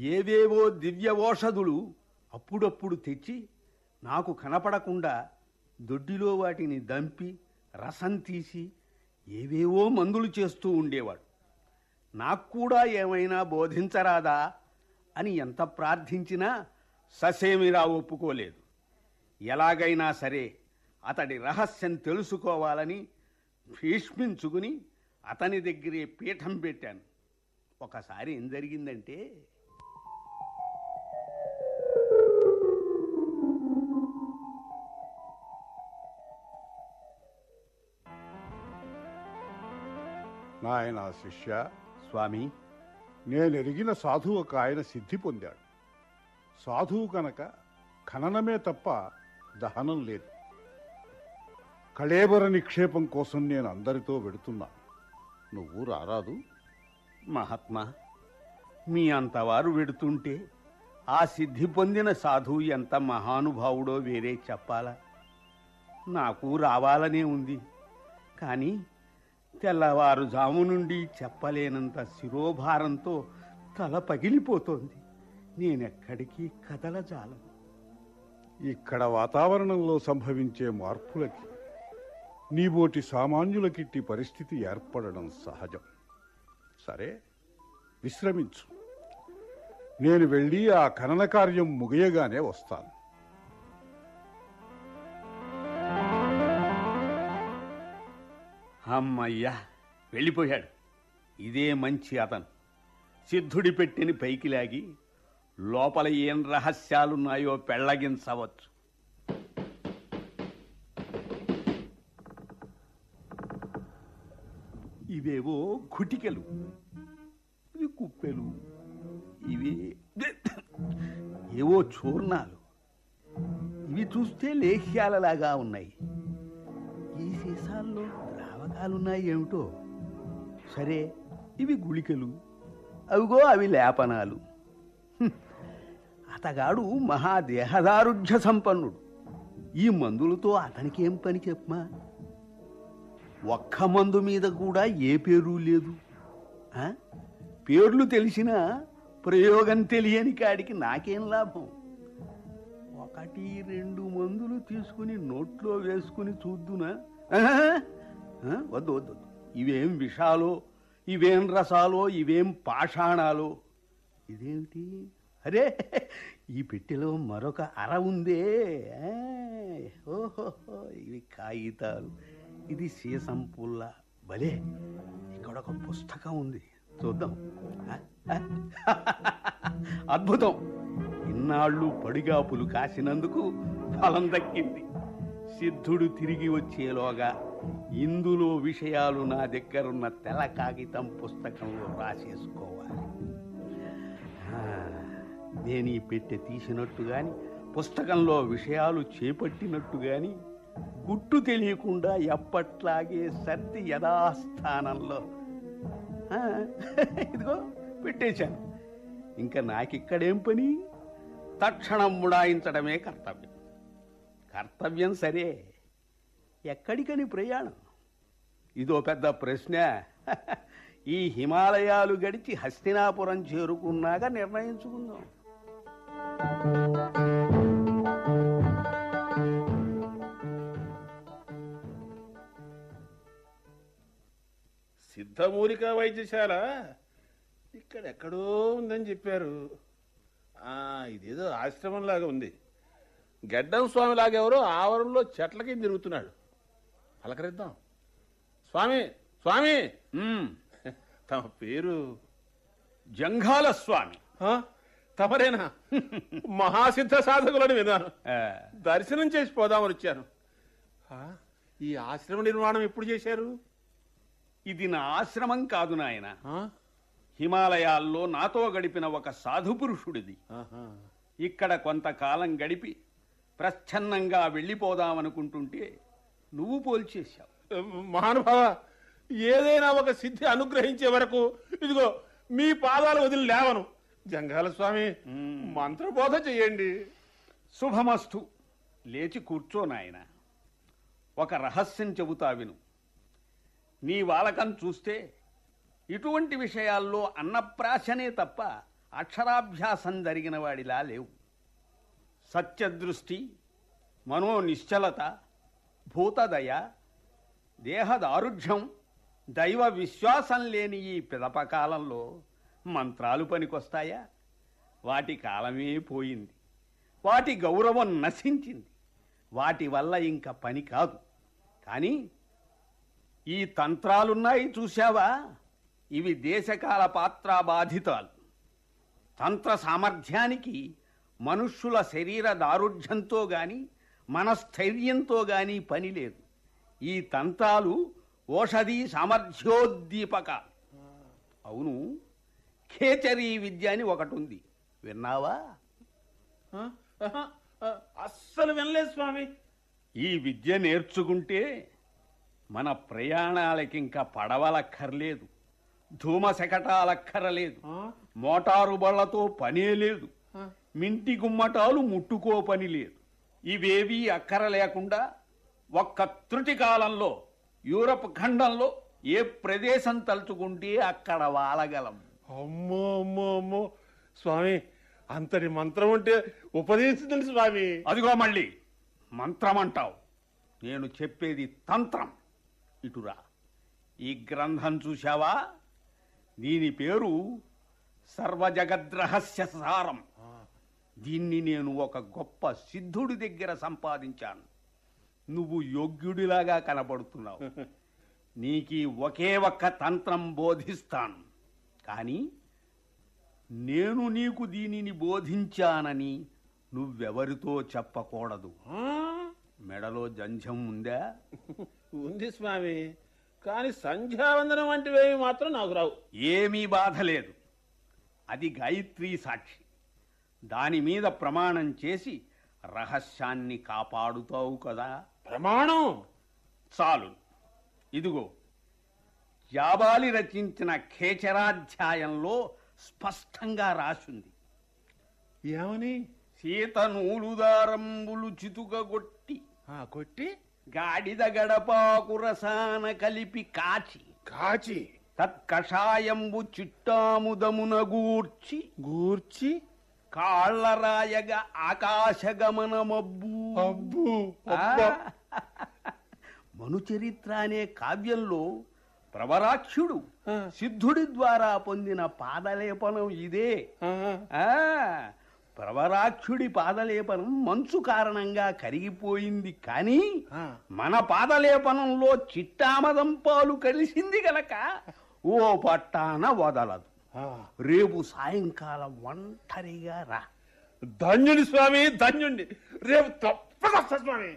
ఏవేవో దివ్య ఓషధులు అప్పుడప్పుడు తెచ్చి నాకు కనపడకుండా దొడ్డిలో వాటిని దంపి రసం తీసి ఏవేవో మందులు చేస్తూ ఉండేవాడు నాకు కూడా ఏమైనా బోధించరాదా అని ఎంత ప్రార్థించినా ససేమిరా ఒప్పుకోలేదు ఎలాగైనా సరే అతడి రహస్యం తెలుసుకోవాలని భీష్మించుకుని అతని దగ్గరే పీఠం పెట్టాను ఒకసారి ఏం జరిగిందంటే నాయన శిష్య స్వామి నేను ఎరిగిన సాధువు ఒక ఆయన సిద్ధి పొందాడు సాధువు కనుక ఖననమే తప్ప దహనం లేదు కళేబర నిక్షేపం కోసం నేను అందరితో వెడుతున్నాను నువ్వు రారాదు మహాత్మా మీ అంతవారు వెడుతుంటే ఆ సిద్ధి పొందిన సాధువు ఎంత మహానుభావుడో వేరే చెప్పాలా నాకు రావాలనే ఉంది కానీ తెల్లవారుజాము నుండి చెప్పలేనంత శిరోభారంతో తల పగిలిపోతోంది నేనెక్కడికి కదలజాలను ఇక్కడ వాతావరణంలో సంభవించే మార్పులకి నీబోటి సామాన్యులకిట్టి పరిస్థితి ఏర్పడడం సహజం సరే విశ్రమించు నేను వెళ్ళి ఆ ఖనన కార్యం ముగియగానే వస్తాను అమ్మయ్యా వెళ్ళిపోయాడు ఇదే మంచి అతను సిద్ధుడి పెట్టిని పైకి లాగి లోపల ఏం రహస్యాలున్నాయో పెళ్లగించవచ్చు ఇవేవో కుటికెలు ఇవి కుప్పెలు ఇవి ఏవో చూర్ణాలు ఇవి చూస్తే లేహ్యాలలాగా ఉన్నాయి ఈ సీసాల్లో ద్రావకాలున్నాయి ఏమిటో సరే ఇవి గుళికలు అవిగో అవి లేపనాలు హ్మ్. అతగాడు మహాదేహదారుఢ్య సంపన్నుడు ఈ మందులతో అతనికేం పని చెప్పమా ఒక్క మందు మీద కూడా ఏ పేరు లేదు ఆ? పేర్లు తెలిసినా ప్రయోగం తెలియని కాడికి నాకేం లాభం ఒకటి రెండు మందులు తీసుకుని నోట్లో వేసుకుని చూద్దునా ఆహా! ఆ? వద్దు వద్దు వద్దు. ఇవేం విషాలో ఇవేం రసాలో ఇవేం పాషాణాలో ఇదేమిటి అరే ఈ పెట్టెలో మరొక అర ఉందే ఆ, ఓహోహో ఇవి కాగితాలు ఇది సీసం పుల్ల భలే ఇక్కడ ఒక పుస్తకం ఉంది చూద్దాం ఆ, ఆ. అద్భుతం ఇన్నాళ్ళు పడిగాపులు కాసినందుకు ఫలం దక్కింది సిద్ధుడు తిరిగి వచ్చేలోగా ఇందులో విషయాలు నా దగ్గరున్న తెల్ల కాగితం పుస్తకంలో రాసేసుకోవాలి ఆ, నేను ఈ పెట్టె తీసినట్టు గాని పుస్తకంలో విషయాలు చేపట్టినట్టు గాని గుట్టు తెలియకుండా ఎప్పట్లాగే సర్ది యథాస్థానంలో ఆ, ఇదిగో పెట్టేశాను ఇంకా నాకిక్కడేం పని తక్షణం ముడాయించడమే కర్తవ్యం కర్తవ్యం సరే ఎక్కడికని ప్రయాణం ఇదో పెద్ద ప్రశ్న ఈ హిమాలయాలు గడిచి హస్తినాపురం చేరుకున్నాక నిర్ణయించుకుందాం సిద్ధమూలిక వైద్యశాల ఇక్కడ ఎక్కడో ఉందని చెప్పారు ఆ, ఇదేదో ఆశ్రమంలాగా ఉంది గడ్డం స్వామి లాగెవరో ఆవరణలో చెట్ల కింద తిరుగుతున్నాడు పలకరిద్దాం స్వామి స్వామి తమ పేరు జంఘాల స్వామి తమరేనా మహాసిద్ధ సాధకులని విన్నాను దర్శనం చేసి పోదామని వచ్చాను ఆ, ఈ ఆశ్రమ నిర్మాణం ఎప్పుడు చేశారు ఇది నా ఆశ్రమం కాదు నాయన హిమాలయాల్లో నాతో గడిపిన ఒక సాధు పురుషుడిది ఇక్కడ కొంతకాలం గడిపి ప్రచ్ఛన్నంగా వెళ్ళిపోదామనుకుంటుంటే నువ్వు పోల్చేశావు మహానుభావ ఏదైనా ఒక సిద్ధి అనుగ్రహించే వరకు ఇదిగో మీ పాదాలు వదిలి లేవను జంగాల స్వామి మంత్రబోధ చెయ్యండి శుభమస్తు లేచి కూర్చో నాయన ఒక రహస్యం చెబుతా విను నీ వాలకం చూస్తే ఇటువంటి విషయాల్లో అన్నప్రాశనే తప్ప అక్షరాభ్యాసం జరిగిన వాడిలా లేవు సత్యదృష్టి మనో నిశ్చలత భూతదయ దేహదారుఢ్యం దైవ విశ్వాసం లేని ఈ పిదప కాలంలో మంత్రాలు పనికొస్తాయా వాటి కాలమే పోయింది వాటి గౌరవం నశించింది వాటి వల్ల ఇంకా పని కాదు కానీ ఈ తంత్రాలున్నాయి చూశావా ఇవి దేశకాల పాత్ర బాధితాలు తంత్ర సామర్థ్యానికి మనుష్యుల శరీర దారుఢ్యంతో గాని మనస్థైర్యంతో గాని పని లేదు ఈ తంత్రాలు ఓషధి సామర్థ్యోద్దీపక అవును ఖేచరీ విద్య అని ఒకటి ఉంది విన్నావా అస్సలు వినలేదు స్వామి ఈ విద్య నేర్చుకుంటే మన ప్రయాణాలకింక పడవలక్కర్లేదు ధూమశకటాలక్కరలేదు మోటారు బళ్లతో పనే లేదు మింటి గుమ్మటాలు ముట్టుకో పని లేదు ఇవేవీ అక్కర లేకుండా ఒక్క త్రుటి కాలంలో యూరప్ ఖండంలో ఏ ప్రదేశం తలుచుకుంటే అక్కడ వాలగలం అమ్మో అమ్మో అమ్మో స్వామి అంతటి మంత్రం ఉంటే ఉపదేశించండి స్వామి అదిగో మళ్ళీ మంత్రం అంటావు నేను చెప్పేది తంత్రం ఇటురా ఈ గ్రంథం చూశావా దీని పేరు సర్వజగద్రహస్య సారం దీన్ని నేను ఒక గొప్ప సిద్ధుడి దగ్గర సంపాదించాను నువ్వు యోగ్యుడిలాగా కనబడుతున్నావు నీకీ ఒకే ఒక్క తంత్రం బోధిస్తాను కానీ నేను నీకు దీనిని బోధించానని నువ్వెవరితో చెప్పకూడదు మెడలో జంఝం ఉందా ఉంది స్వామి కానీ సంధ్యావందనం వంటివేవి మాత్రం నాకు రావు ఏమీ బాధ లేదు అది గాయత్రీ సాక్షి దాని మీద ప్రమాణం చేసి రహస్యాన్ని కాపాడుతావు కదా ప్రమాణం చాలు ఇదిగో జాబాలి రచించిన ఖేచరాధ్యాయంలో స్పష్టంగా రాసుంది ఏమని సీత నూలుదారంబులు చితుకగొట్టి కొట్టి గాడిద గడపాకు రసాన కలిపి కాచి కాచి తత్కషాయంబు చిట్టాముదమున గూర్చి గూర్చి కాళ్ళరాయగా ఆకాశగమనమబ్బు అబ్బు మనుచరిత్ర అనే కావ్యంలో ప్రవరాక్షుడు సిద్ధుడి ద్వారా పొందిన పాదలేపనం ఇదే ఆ ప్రవరాక్షుడి పాదలేపనం మంచు కారణంగా కరిగిపోయింది కానీ మన పాదలేపనంలో చిట్టామదం పాలు కలిసింది గనక ఓ పట్టాన వదలదు రేపు సాయంకాలం ఒంటరిగా రా ధన్యుడి స్వామి ధన్యుడి రేపు తప్పక వస్తా స్వామి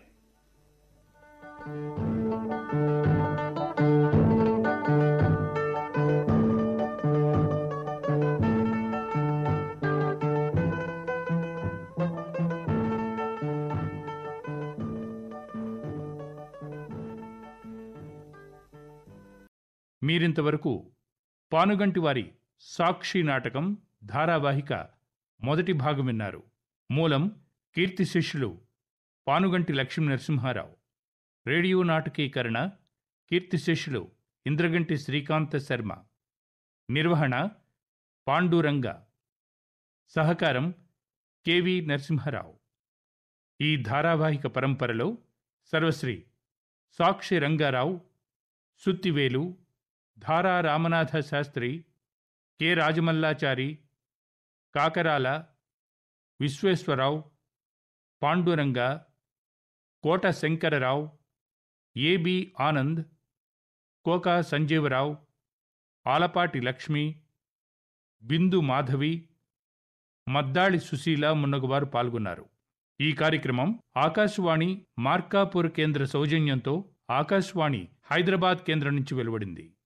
మీరింతవరకు పానుగంటి వారి సాక్షి నాటకం ధారావాహిక మొదటి భాగం విన్నారు మూలం కీర్తి శిష్యులు పానుగంటి లక్ష్మీ నరసింహారావు రేడియో నాటకీకరణ కీర్తి శిష్యులు ఇంద్రగంటి శ్రీకాంత శర్మ నిర్వహణ పాండురంగ సహకారం కెవి నరసింహారావు ఈ ధారావాహిక పరంపరలో సర్వశ్రీ సాక్షి రంగారావు సుత్తివేలు ధారా రామనాథ శాస్త్రి కె రాజమల్లాచారి కాకరాల విశ్వేశ్వరరావు పాండురంగ కోట శంకరరావు ఏబి ఆనంద్ కోకా సంజీవరావు ఆలపాటి లక్ష్మి బిందు మాధవి మద్దాళి సుశీల మున్నగువారు పాల్గొన్నారు ఈ కార్యక్రమం ఆకాశవాణి మార్కాపూర్ కేంద్ర సౌజన్యంతో ఆకాశవాణి హైదరాబాద్ కేంద్రం నుంచి వెలువడింది